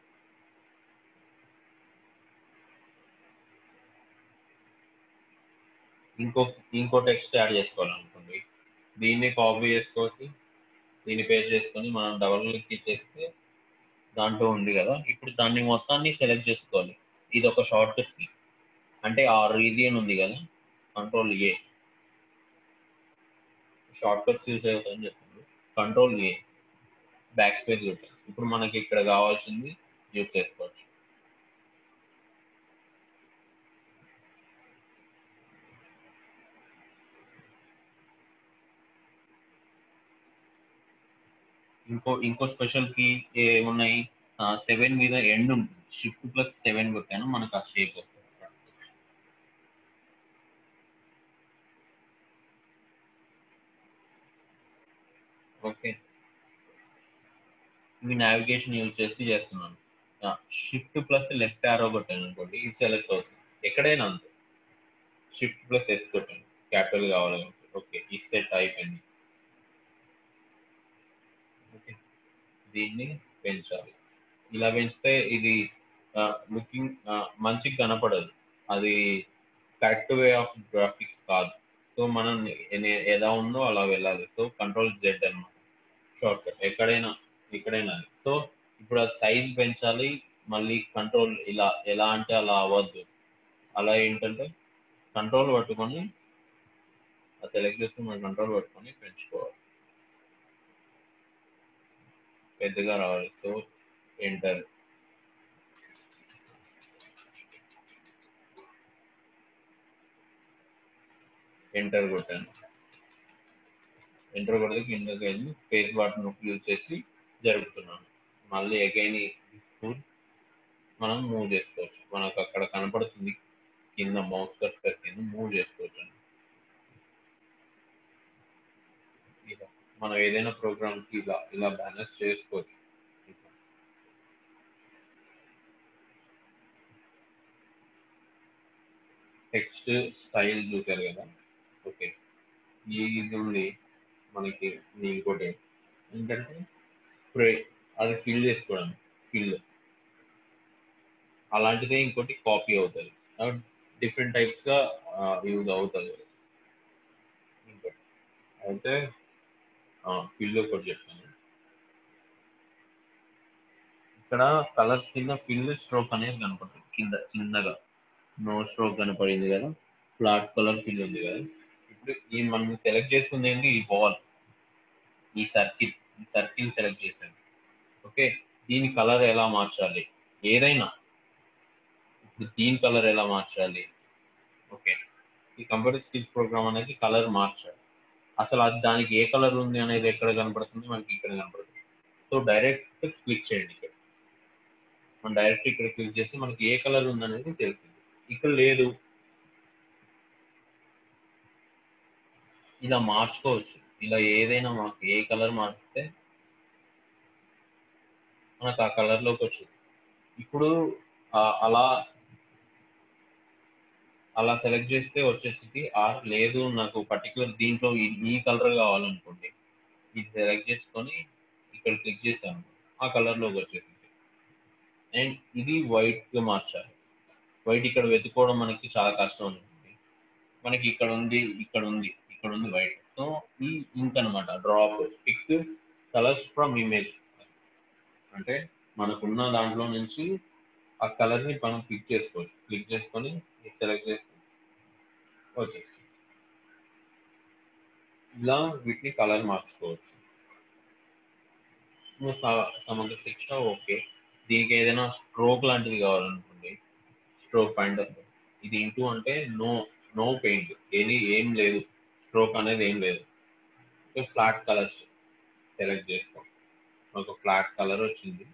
ఇంకో ఇంకో టెక్స్ట్ యాడ్ చేసుకోవాలనుకోండి దీన్ని కాపీ చేసుకోవచ్చు దీన్ని పేస్ట్ చేసుకొని మనం డబల్ క్లిక్ చేస్తే దాంట్లో ఉంది కదా ఇప్పుడు దాన్ని మొత్తాన్ని సెలెక్ట్ చేసుకోవాలి ఇది ఒక షార్ట్ కట్ కి అంటే ఆ రీజియన్ ఉంది కదా control A shortcuts use అవుతుందని చెప్తుంది కంట్రోల్ ఏ బ్యాక్ స్పేస్ కొట్టాను ఇప్పుడు మనకి ఇక్కడ కావాల్సింది యూస్ చేసుకోవచ్చు ఇంకో ఇంకో స్పెషల్ కీ ఏమున్నాయి సెవెన్ మీద ఎండ్ ఉంటుంది షిఫ్ట్ ప్లస్ సెవెన్ కొట్టాను మనకు ఆ షేప్ వస్తుంది ఓకే ఇవి నావిగేషన్ యూజ్ చేసి చేస్తున్నాను షిఫ్ట్ ప్లస్ లెఫ్ట్ ఆరో కొట్టాను అనుకోండి ఇది సెలెక్ట్ అవుతుంది ఎక్కడైనా అంతే షిఫ్ట్ ప్లస్ ఎస్ కొట్టాను క్యాపిటల్ కావాలి ఓకే ఈ సెట్ అయిపోయింది ఓకే దీన్ని పెంచాలి ఇలా పెంచితే ఇది లుకింగ్ మంచిగా కనపడదు అది కరెక్ట్ వే ఆఫ్ గ్రాఫిక్స్ కాదు సో మనం ఎ- ఎలా ఉందో అలా వెళ్ళాలి సో కంట్రోల్ జెడ్ అన్నమాట షార్ట్ కట్ ఎక్కడైనా ఎక్కడైనా సో ఇప్పుడు ఆ సైజ్ పెంచాలి మళ్ళీ కంట్రోల్ ఇలా ఎలా అంటే అలా అవ్వద్దు అలా ఏంటంటే కంట్రోల్ పట్టుకొని ఆ సెలెక్ట్ చేసుకుని మనం కంట్రోల్ పట్టుకొని పెంచుకోవాలి పెద్దగా రావాలి సో ఎంటర్ ఎంటర్ కొట్టాను ఎంటర్ కొడితే కిందకి వెళ్ళి స్పేస్ బటన్ యూజ్ చేసి జరుపుతున్నాను మళ్ళీ అగైన్ మనం మూవ్ చేసుకోవచ్చు మనకు అక్కడ కనపడుతుంది కింద మౌస్ కర్సర్ కింద మూవ్ చేసుకోవచ్చు అండి. ఇలా మనం ఏదైనా ప్రోగ్రామ్ కి ఇలా ఇలా బ్యాలెన్స్ చేసుకోవచ్చు టెక్స్ట్ స్టైల్ చూసారు కదా ఓకే ఈ ఇది ఉంది మనకి ఇది ఇంకోటి ఏంటంటే స్ప్రే అది ఫిల్ చేసుకోవడం ఫిల్ అలాంటిదే ఇంకోటి కాపీ అవుతుంది డిఫరెంట్ టైప్స్ గా యూజ్ అవుతుంది ఇంకోటి అయితే ఫిల్ ఒకటి చెప్తాను ఇక్కడ కలర్స్ కింద ఫిల్ స్ట్రోక్ అనేది కనపడుతుంది కింద చిన్నగా నో స్ట్రోక్ కనపడింది కదా ఫ్లాట్ కలర్ ఫిల్ ఉంది కదా ఇప్పుడు ఈ మనం సెలెక్ట్ చేసుకుంది ఏంటి ఈ బాల్ ఈ సర్కిల్ ఈ సర్కిల్ సెలెక్ట్ చేశాను ఓకే దీని కలర్ ఎలా మార్చాలి ఏదైనా ఇప్పుడు దీని కలర్ ఎలా మార్చాలి ఓకే ఈ కంప్యూటర్ స్కిల్స్ ప్రోగ్రామ్ అనేది కలర్ మార్చాలి అసలు అది దానికి ఏ కలర్ ఉంది అనేది ఎక్కడ కనపడుతుంది మనకి ఇక్కడ కనపడుతుంది సో డైరెక్ట్ క్లిక్ చేయండి ఇక్కడ మనం డైరెక్ట్ ఇక్కడ క్లిక్ చేస్తే మనకి ఏ కలర్ ఉంది అనేది తెలుస్తుంది ఇక్కడ లేదు ఇలా మార్చుకోవచ్చు ఇలా ఏదైనా మాకు ఏ కలర్ మార్చితే మనకు ఆ కలర్ లోకి వచ్చింది ఇప్పుడు ఆ- అలా అలా సెలెక్ట్ చేస్తే వచ్చేసింది ఆర్ లేదు నాకు పర్టికులర్ దీంట్లో ఈ- ఈ కలర్ కావాలనుకోండి ఇది సెలెక్ట్ చేసుకొని ఇక్కడ క్లిక్ చేస్తాను ఆ కలర్ లోకి వచ్చేసింది అండ్ ఇది వైట్ గా మార్చాలి వైట్ ఇక్కడ వెతుక్కోవడం మనకి చాలా కష్టం ఉంటుంది మనకి ఇక్కడ ఉంది ఇక్కడ ఉంది ఇక్కడ ఉంది వైట్ సో ఈ ఇంక్ అనమాట drop pick colours from image అంటే మనకున్న దాంట్లో నుంచి ఆ కలర్ ని మనం క్లిక్ చేసుకోవచ్చు క్లిక్ చేసుకొని సెలెక్ట్ చేసుకొని వచ్చేసి ఇలా వీటిని కలర్ మార్చుకోవచ్చు సమంత శిక్ష ఓకే దీనికి ఏదైనా స్ట్రోక్ లాంటిది కావాలనుకోండి స్ట్రోక్ పాయింట్ ఇది ఇంటూ అంటే నో నో పెయింట్ ఏది ఏం లేదు స్ట్రోక్ అనేది ఏం లేదు ఫ్లాట్ కలర్స్ సెలెక్ట్ చేసుకో ఒక ఫ్లాట్ కలర్ వచ్చింది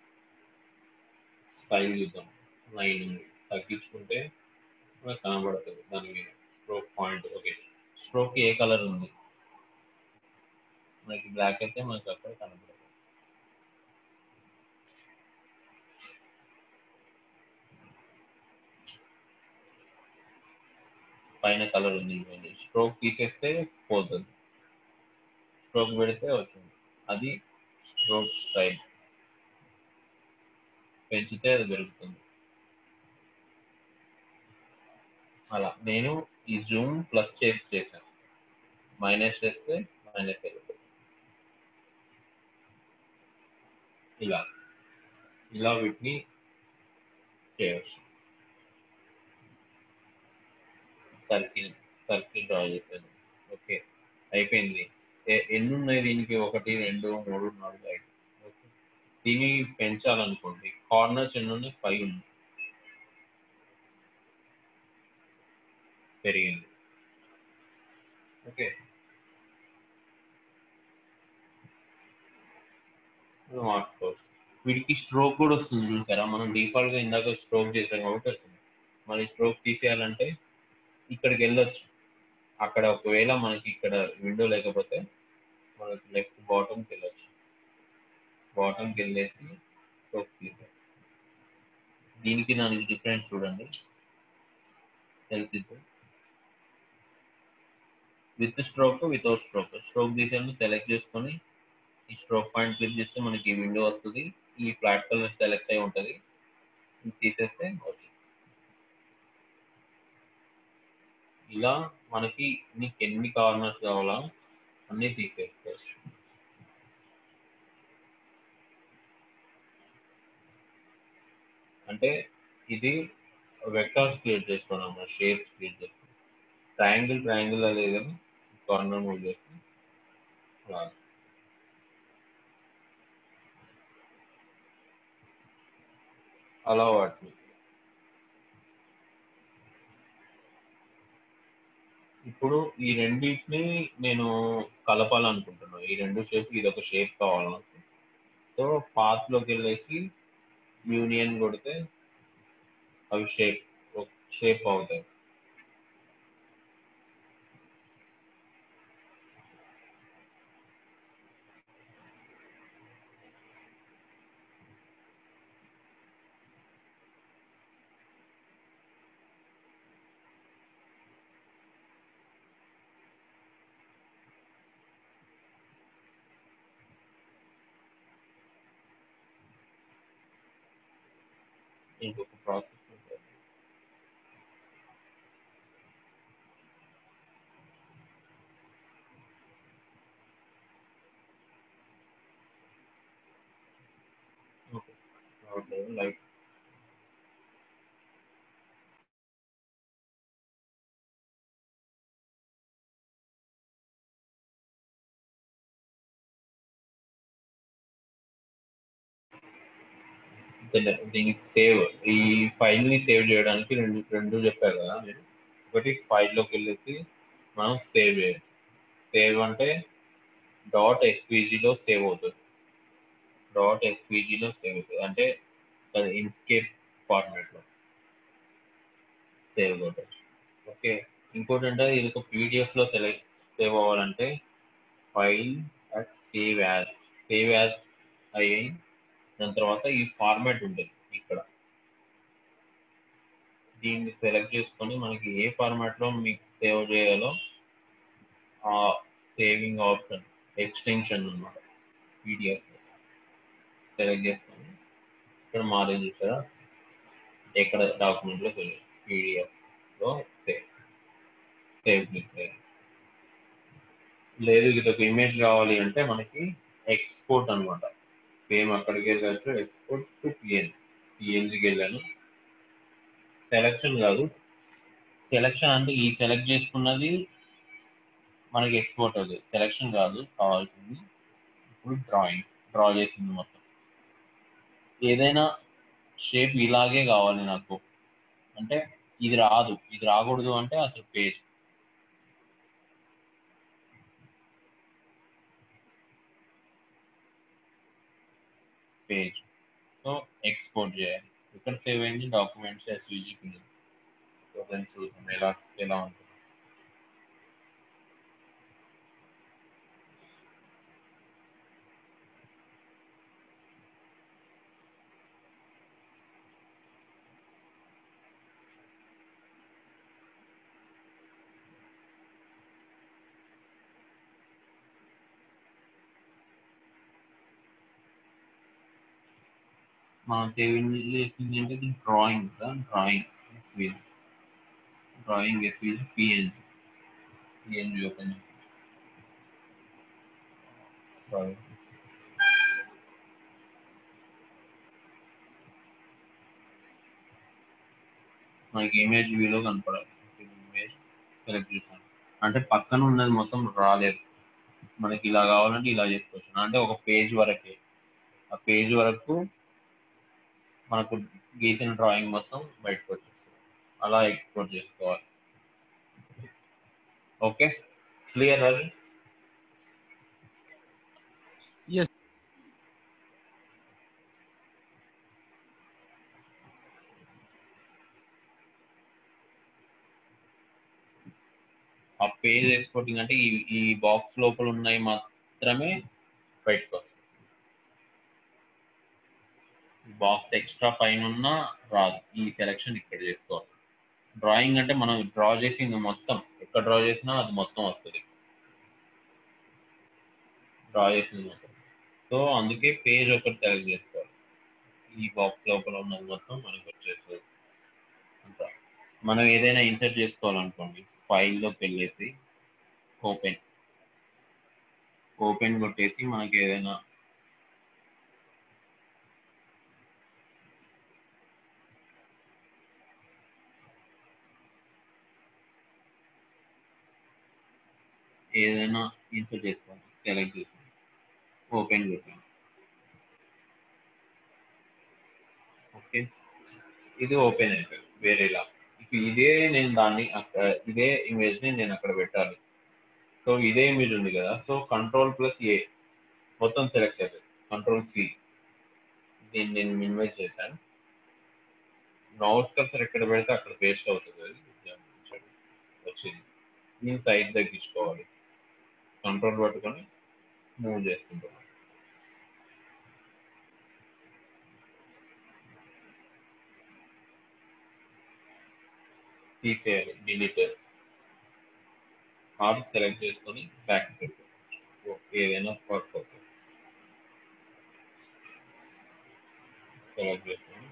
స్టైల్ చూద్దాం లైన్ ఉంది తగ్గించుకుంటే మనకు కనబడుతుంది దాని మీద స్ట్రోక్ పాయింట్ ఓకే స్ట్రోక్ ఏ కలర్ ఉంది మనకి బ్లాక్ అయితే మనకి అక్కడ కనబడుతుంది పైన కలర్ ఉంది ఇవ్వండి స్ట్రోక్ తీసేస్తే పోతుంది స్ట్రోక్ పెడితే వచ్చింది అది స్ట్రోక్ స్టైల్ పెంచితే అది పెరుగుతుంది అలా నేను ఈ జూమ్ ప్లస్ చేసి చేశాను మైనస్ చేస్తే మైనస్ పెరుగుతుంది ఇలా ఇలా వీటిని చేయవచ్చు సర్కిల్ సర్కిల్ డ్రా చేశాను ఓకే అయిపోయింది ఎ- ఎన్ని ఉన్నాయి దీనికి ఒకటి రెండు మూడు నాలుగు ఐదు ఓకే దీన్ని పెంచాలనుకోండి కార్నర్స్ ఎన్ని ఉన్నాయి ఫైవ్ ఉన్నాయి పెరిగింది ఓకే మార్చుకోవచ్చు వీటికి స్ట్రోక్ కూడా వస్తుంది చూసారా మనం డిఫాల్ట్ గా ఇందాక స్ట్రోక్ చేసాం కాబట్టి వచ్చింది మళ్ళీ స్ట్రోక్ తీసేయాలంటే ఇక్కడికి వెళ్ళొచ్చు అక్కడ ఒకవేళ మనకి ఇక్కడ విండో లేకపోతే మనకి లెఫ్ట్ బాటమ్కి వెళ్ళొచ్చు బాటమ్కి వెళ్ళేసి స్ట్రోక్ తీసాం దీనికి దానికి డిఫరెన్స్ చూడండి తెలిసింది with stroke without stroke stroke detail select చేసుకొని ఈ స్ట్రోక్ పాయింట్ క్లిక్ చేస్తే మనకి విండో వస్తుంది ఈ ఫ్లాట్ కలర్ సెలెక్ట్ అయి ఉంటుంది ఇది తీసేస్తే వచ్చు ఇలా మనకి నీకు ఎన్ని కార్నర్స్ కావాలా అన్నీ తీసేసుకోవచ్చు అంటే ఇది వెక్టార్స్ క్రియేట్ చేసుకోవడం మన షేప్స్ క్రియేట్ చేసుకోవడం ట్రయాంగిల్ ట్రయాంగిల్ అదే కదా కార్నర్ మూవ్ చేస్తాం అలా అలా వాటిని ఇప్పుడు ఈ రెండింటిని నేను కలపాలనుకుంటున్నాను ఈ రెండు షేప్ ఇది ఒక షేప్ కావాలనుకుంటున్నాను సో పాత్ లోకి వెళ్ళేసి యూనియన్ కొడితే అవి షేప్ షేప్ అవుతాయి ఇంకొక ప్రాసెస్ ఉంటుంది ఓకే ఓకే లైక్ దీని- దీనికి సేవ్ ఈ ఫైల్ ని సేవ్ చేయడానికి రెండు రెండు చెప్పారు కదా మీరు ఒకటి ఫైల్ లోకి వెళ్ళేసి మనం సేవ్ చేయాలి సేవ్ అంటే డాట్ ఎస్విజిలో సేవ్ అవుతుంది డాట్ ఎస్విజిలో సేవ్ అవుతుంది అంటే అది ఇన్స్కేప్ ఫార్మాట్ లో సేవ్ కొట్టచ్చు ఓకే ఇంకోటి అంటే ఇది ఒక పీడిఎఫ్ లో సెలెక్ట్ సేవ్ అవ్వాలంటే file at save as save as అయ్యి దాని తర్వాత ఈ ఫార్మాట్ ఉంటుంది ఇక్కడ దీన్ని సెలెక్ట్ చేసుకొని మనకి ఏ ఫార్మాట్ లో మీకు సేవ్ చేయాలో ఆ సేవింగ్ ఆప్షన్ ఎక్స్టెన్షన్ అన్నమాట పీడిఎఫ్ సెలెక్ట్ చేసుకొని ఇక్కడ మారేజ్ చూసారా ఎక్కడ డాక్యుమెంట్ లో పీడిఎఫ్ లో సేవ్ సేవ్ క్లిక్ చేయాలి లేదు ఇది ఒక ఇమేజ్ కావాలి అంటే మనకి ఎక్స్పోర్ట్ అన్నమాట సేమ్ అక్కడికి వెళ్ళచ్చు ఎక్స్పోర్ట్ టు పిఎన్ పిఎన్జికి వెళ్ళాను సెలక్షన్ కాదు సెలక్షన్ అంటే ఈ సెలెక్ట్ చేసుకున్నది మనకి ఎక్స్పోర్ట్ అవుతుంది సెలక్షన్ కాదు కావాల్సింది ఇప్పుడు డ్రాయింగ్ డ్రా చేసింది మొత్తం ఏదైనా షేప్ ఇలాగే కావాలి నాకు అంటే ఇది రాదు ఇది రాకూడదు అంటే అసలు పేజ్ పేజ్ సో ఎక్స్పోర్ట్ చేయాలి ఇక్కడ సేవ్ అయింది డాక్యుమెంట్స్ ఎస్విజి సో దాన్ని చూద్దాం ఎలా ఎలా ఉంటుంది మనం చేసింది చేసింది అంటే ఇది drawing drawing SVG drawing SVG PNG PNG open sorry మనకి ఇమేజ్ వ్యూలో కనపడాలి ఇమేజ్ సెలెక్ట్ చేశాను అంటే పక్కన ఉన్నది మొత్తం రాలేదు మనకి ఇలా కావాలంటే ఇలా చేసుకోవచ్చు అంటే ఒక పేజ్ వరకే ఆ పేజ్ వరకు మనకు గీసిన డ్రాయింగ్ మొత్తం బయటకు వచ్చేస్తుంది అలా ఎక్స్పోర్ట్ చేసుకోవాలి ఓకే క్లియర్ అది Yes. ఆ పేజ్ ఎక్స్పోర్టింగ్ అంటే ఈ ఈ బాక్స్ లోపల ఉన్నాయి మాత్రమే బయటకు వస్తాయి బాక్స్ ఎక్స్ట్రా పైన ఉన్నా రాదు ఈ సెలెక్షన్ ఇక్కడ చేసుకోవాలి డ్రాయింగ్ అంటే మనం డ్రా చేసింది మొత్తం ఎక్కడ డ్రా చేసినా అది మొత్తం వస్తుంది డ్రా చేసింది మొత్తం సో అందుకే పేజ్ ఒకటి సెలెక్ట్ చేసుకోవాలి ఈ బాక్స్ లోపల ఉన్నది మొత్తం మనకి వచ్చేస్తుంది అంత మనం ఏదైనా ఇన్సర్ట్ చేసుకోవాలనుకోండి ఫైల్లోకి వెళ్ళేసి ఓపెన్ ఓపెన్ కొట్టేసి మనకి ఏదైనా ఏదైనా ఇన్సర్ట్ చేసుకోవాలి సెలెక్ట్ చేసి ఓపెన్ కొట్టాను ఓకే ఇది ఓపెన్ అయిపోయింది వేరేలా ఇప్పుడు ఇదే నేను దాన్ని అక్కడ ఇదే ఇమేజ్ ని నేను అక్కడ పెట్టాలి సో ఇదే ఇమేజ్ ఉంది కదా సో కంట్రోల్ ప్లస్ ఏ మొత్తం సెలెక్ట్ అయిపోయింది కంట్రోల్ సి దీన్ని నేను మినిమైజ్ చేశాను మౌస్ కర్సర్ ఎక్కడ పెడితే అక్కడ పేస్ట్ అవుతుంది అది వచ్చింది నేను సైడ్ తగ్గించుకోవాలి కంట్రోల్ పట్టుకొని మూవ్ చేసుకుంటున్నాను తీసేయాలి డిలీట్ ఆర్ సెలెక్ట్ చేసుకొని బ్యాక్ పెట్టు ఏదైనా వర్క్ అవుతుంది సెలెక్ట్ చేసుకొని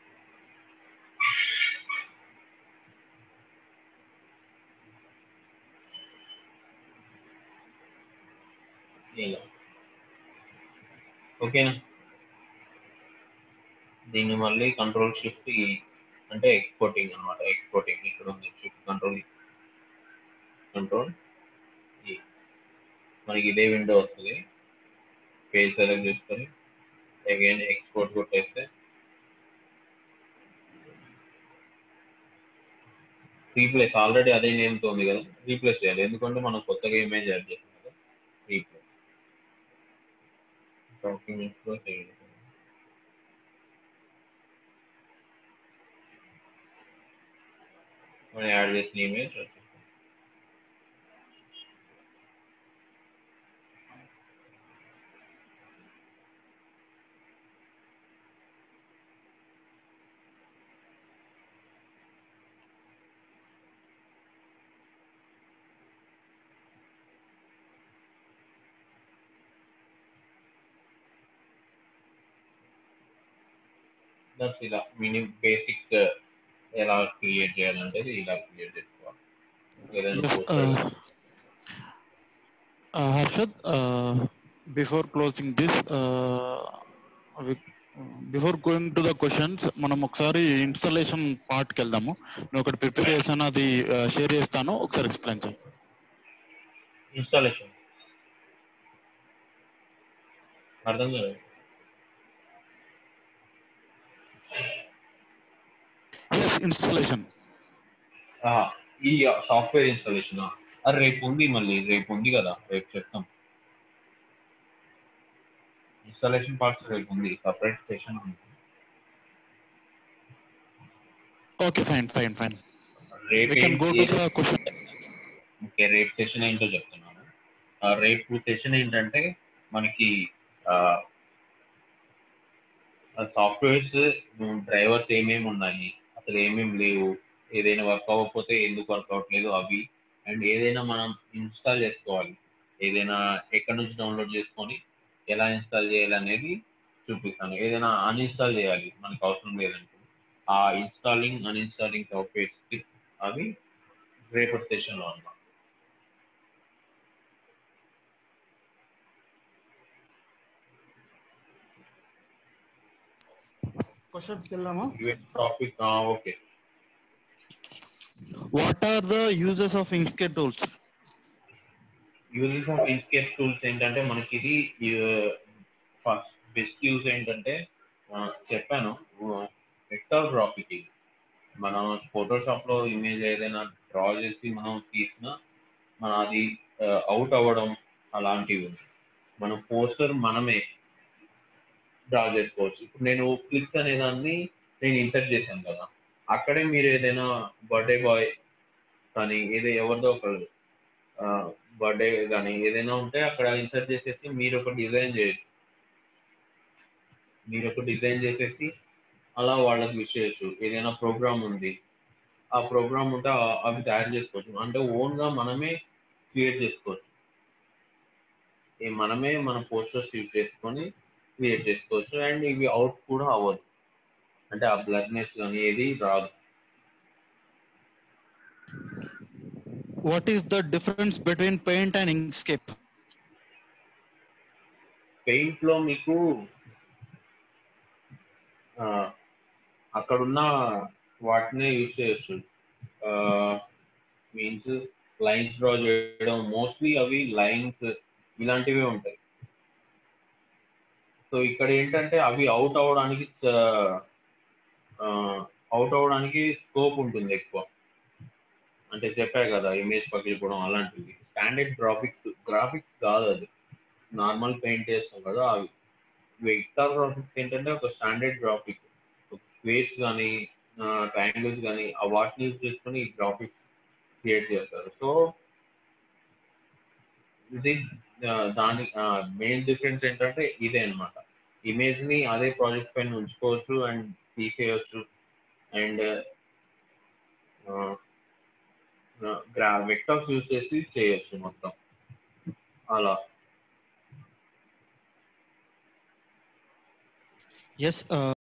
ఇలా ఓకేనా దీన్ని మళ్ళీ కంట్రోల్ షిఫ్ట్ అంటే ఎక్స్పోర్టింగ్ అనమాట ఎక్స్పోర్టింగ్ ఇక్కడ ఉంది షిఫ్ట్ కంట్రోల్ కంట్రోల్ ఈ మనకి ఇదే విండో వస్తుంది పేజ్ సెలెక్ట్ చేసుకొని అగైన్ ఎక్స్పోర్ట్ కొట్టేస్తే రీప్లేస్ ఆల్రెడీ అదే నేమ్తో ఉంది కదా రీప్లేస్ చేయాలి ఎందుకంటే మనం కొత్తగా ఇమేజ్ యాడ్ చేస్తాం కదా రీప్లేస్ డాక్యుమెంట్స్లో చేయాలి మనం యాడ్ చేసిన ఇమేజ్ వచ్చేస్తుంది దట్స్ ఇలా మినీ బేసిక్ ఎలా క్రియేట్ చేయాలంటే ఇలా క్రియేట్ చేసుకోవాలి ఏదైనా Yes, poster uh, uh, Harshad, uh, before closing this, uh, we- before going to the questions మనం ఒకసారి ఇన్స్టాలేషన్ పార్ట్కి వెళ్దాము నేను ఒకటి ప్రిపేర్ చేశాను అది షేర్ చేస్తాను ఒకసారి ఎక్స్ప్లెయిన్ చేయి ఇన్స్టాలేషన్ అర్థం కాదు ఎస్ ఇన్స్టాలేషన్ ఆ, ఈ సాఫ్ట్వేర్ ఇన్స్టాలేషన్ అది రేపు ఉంది మళ్ళీ రేపు ఉంది కదా రేపు చెప్తాం ఇన్స్టాలేషన్ పార్ట్స్ రేపు ఉంది సపరేట్ సెషన్ ఉంది ఓకే ఫైన్ ఫైన్ ఫైన్ రేపు we can go to the question okay రేపు సెషన్ ఏంటో చెప్తున్నాను ఆ, రేపు సెషన్ ఏంటంటే మనకి సాఫ్ట్వేర్స్ డ్రైవర్స్ ఏమేమి ఉన్నాయి అసలు ఏమేమి లేవు ఏదైనా వర్క్ అవ్వకపోతే ఎందుకు వర్క్ అవ్వట్లేదు అవి అండ్ ఏదైనా మనం ఇన్స్టాల్ చేసుకోవాలి ఏదైనా ఎక్కడి నుంచి డౌన్లోడ్ చేసుకొని ఎలా ఇన్స్టాల్ చేయాలి అనేది చూపిస్తాను ఏదైనా అన్ఇన్స్టాల్ చేయాలి మనకు అవసరం లేదంటే ఆ ఇన్స్టాలింగ్ అన్ఇన్స్టాలింగ్ సాఫ్ట్వేర్స్ అవి రేపటి సెషన్లో అన్నమాట క్వశ్చన్స్కి వెళ్దామా topic okay what are the uses of Inkscape tools uses of Inkscape tools ఏంటంటే మనకి ఇది ఫస్ట్ బెస్ట్ యూజ్ ఏంటంటే ఆ, చెప్పాను వెక్టర్ గ్రాఫిక్ ఇది మనం ఫోటోషాప్ లో ఇమేజ్ ఏదైనా డ్రా చేసి మనం తీసిన మన అది అవుట్ అవ్వడం అలాంటివి ఉన్నాయి మన పోస్టర్ మనమే డ్రా చేసుకోవచ్చు ఇప్పుడు నేను క్లిక్స్ అనే దాన్ని నేను ఇన్సర్ట్ చేశాను కదా అక్కడే మీరు ఏదైనా బర్త్డే బాయ్ కానీ ఏదో ఎవరిదో ఒకరు బర్త్డే కానీ ఏదైనా ఉంటే అక్కడ ఇన్సర్ట్ చేసేసి మీరు ఒక డిజైన్ చేయొచ్చు మీరు ఒక డిజైన్ చేసేసి అలా వాళ్ళకి విష్ చేయొచ్చు ఏదైనా ప్రోగ్రామ్ ఉంది ఆ ప్రోగ్రామ్ ఉంటే ఆ- అవి తయారు చేసుకోవచ్చు అంటే ఓన్ గా మనమే క్రియేట్ చేసుకోవచ్చు ఈ మనమే మన పోస్టర్స్ యూజ్ చేసుకొని క్రియేట్ చేసుకోవచ్చు అండ్ ఇవి అవుట్ కూడా అవ్వదు అంటే ఆ బ్లర్నెస్ కానీ ఏది రాదు What is the difference between paint and Inkscape? Paint లో మీకు ఆ, అక్కడున్న వాటినే యూజ్ చేయొచ్చు మీన్స్ లైన్స్ డ్రా చేయడం మోస్ట్లీ అవి లైన్స్ ఇలాంటివే ఉంటాయి సో ఇక్కడ ఏంటంటే అవి అవుట్ అవడానికి అవుట్ అవడానికి స్కోప్ ఉంటుంది ఎక్కువ అంటే చెప్పా కదా ఇమేజ్ పగిలిపోవడం అలాంటివి స్టాండర్డ్ గ్రాఫిక్స్ గ్రాఫిక్స్ కాదు అది నార్మల్ పెయింట్ చేస్తాం కదా అవి వెక్టార్ గ్రాఫిక్స్ ఏంటంటే ఒక స్టాండర్డ్ గ్రాఫిక్ స్పేస్ కానీ ట్రయాంగిల్స్ కానీ ఆ వాటిని యూజ్ చేసుకొని గ్రాఫిక్స్ క్రియేట్ చేస్తారు సో ఇది ఆ, దాని మెయిన్ డిఫరెన్స్ ఏంటంటే ఇదే అన్నమాట ఇమేజ్ ని అదే ప్రాజెక్ట్ పైన ఉంచుకోవచ్చు అండ్ తీసేయచ్చు అండ్ గ్రా వెక్టర్స్ యూజ్ చేసి చేయొచ్చు మొత్తం అలా Yes, uh,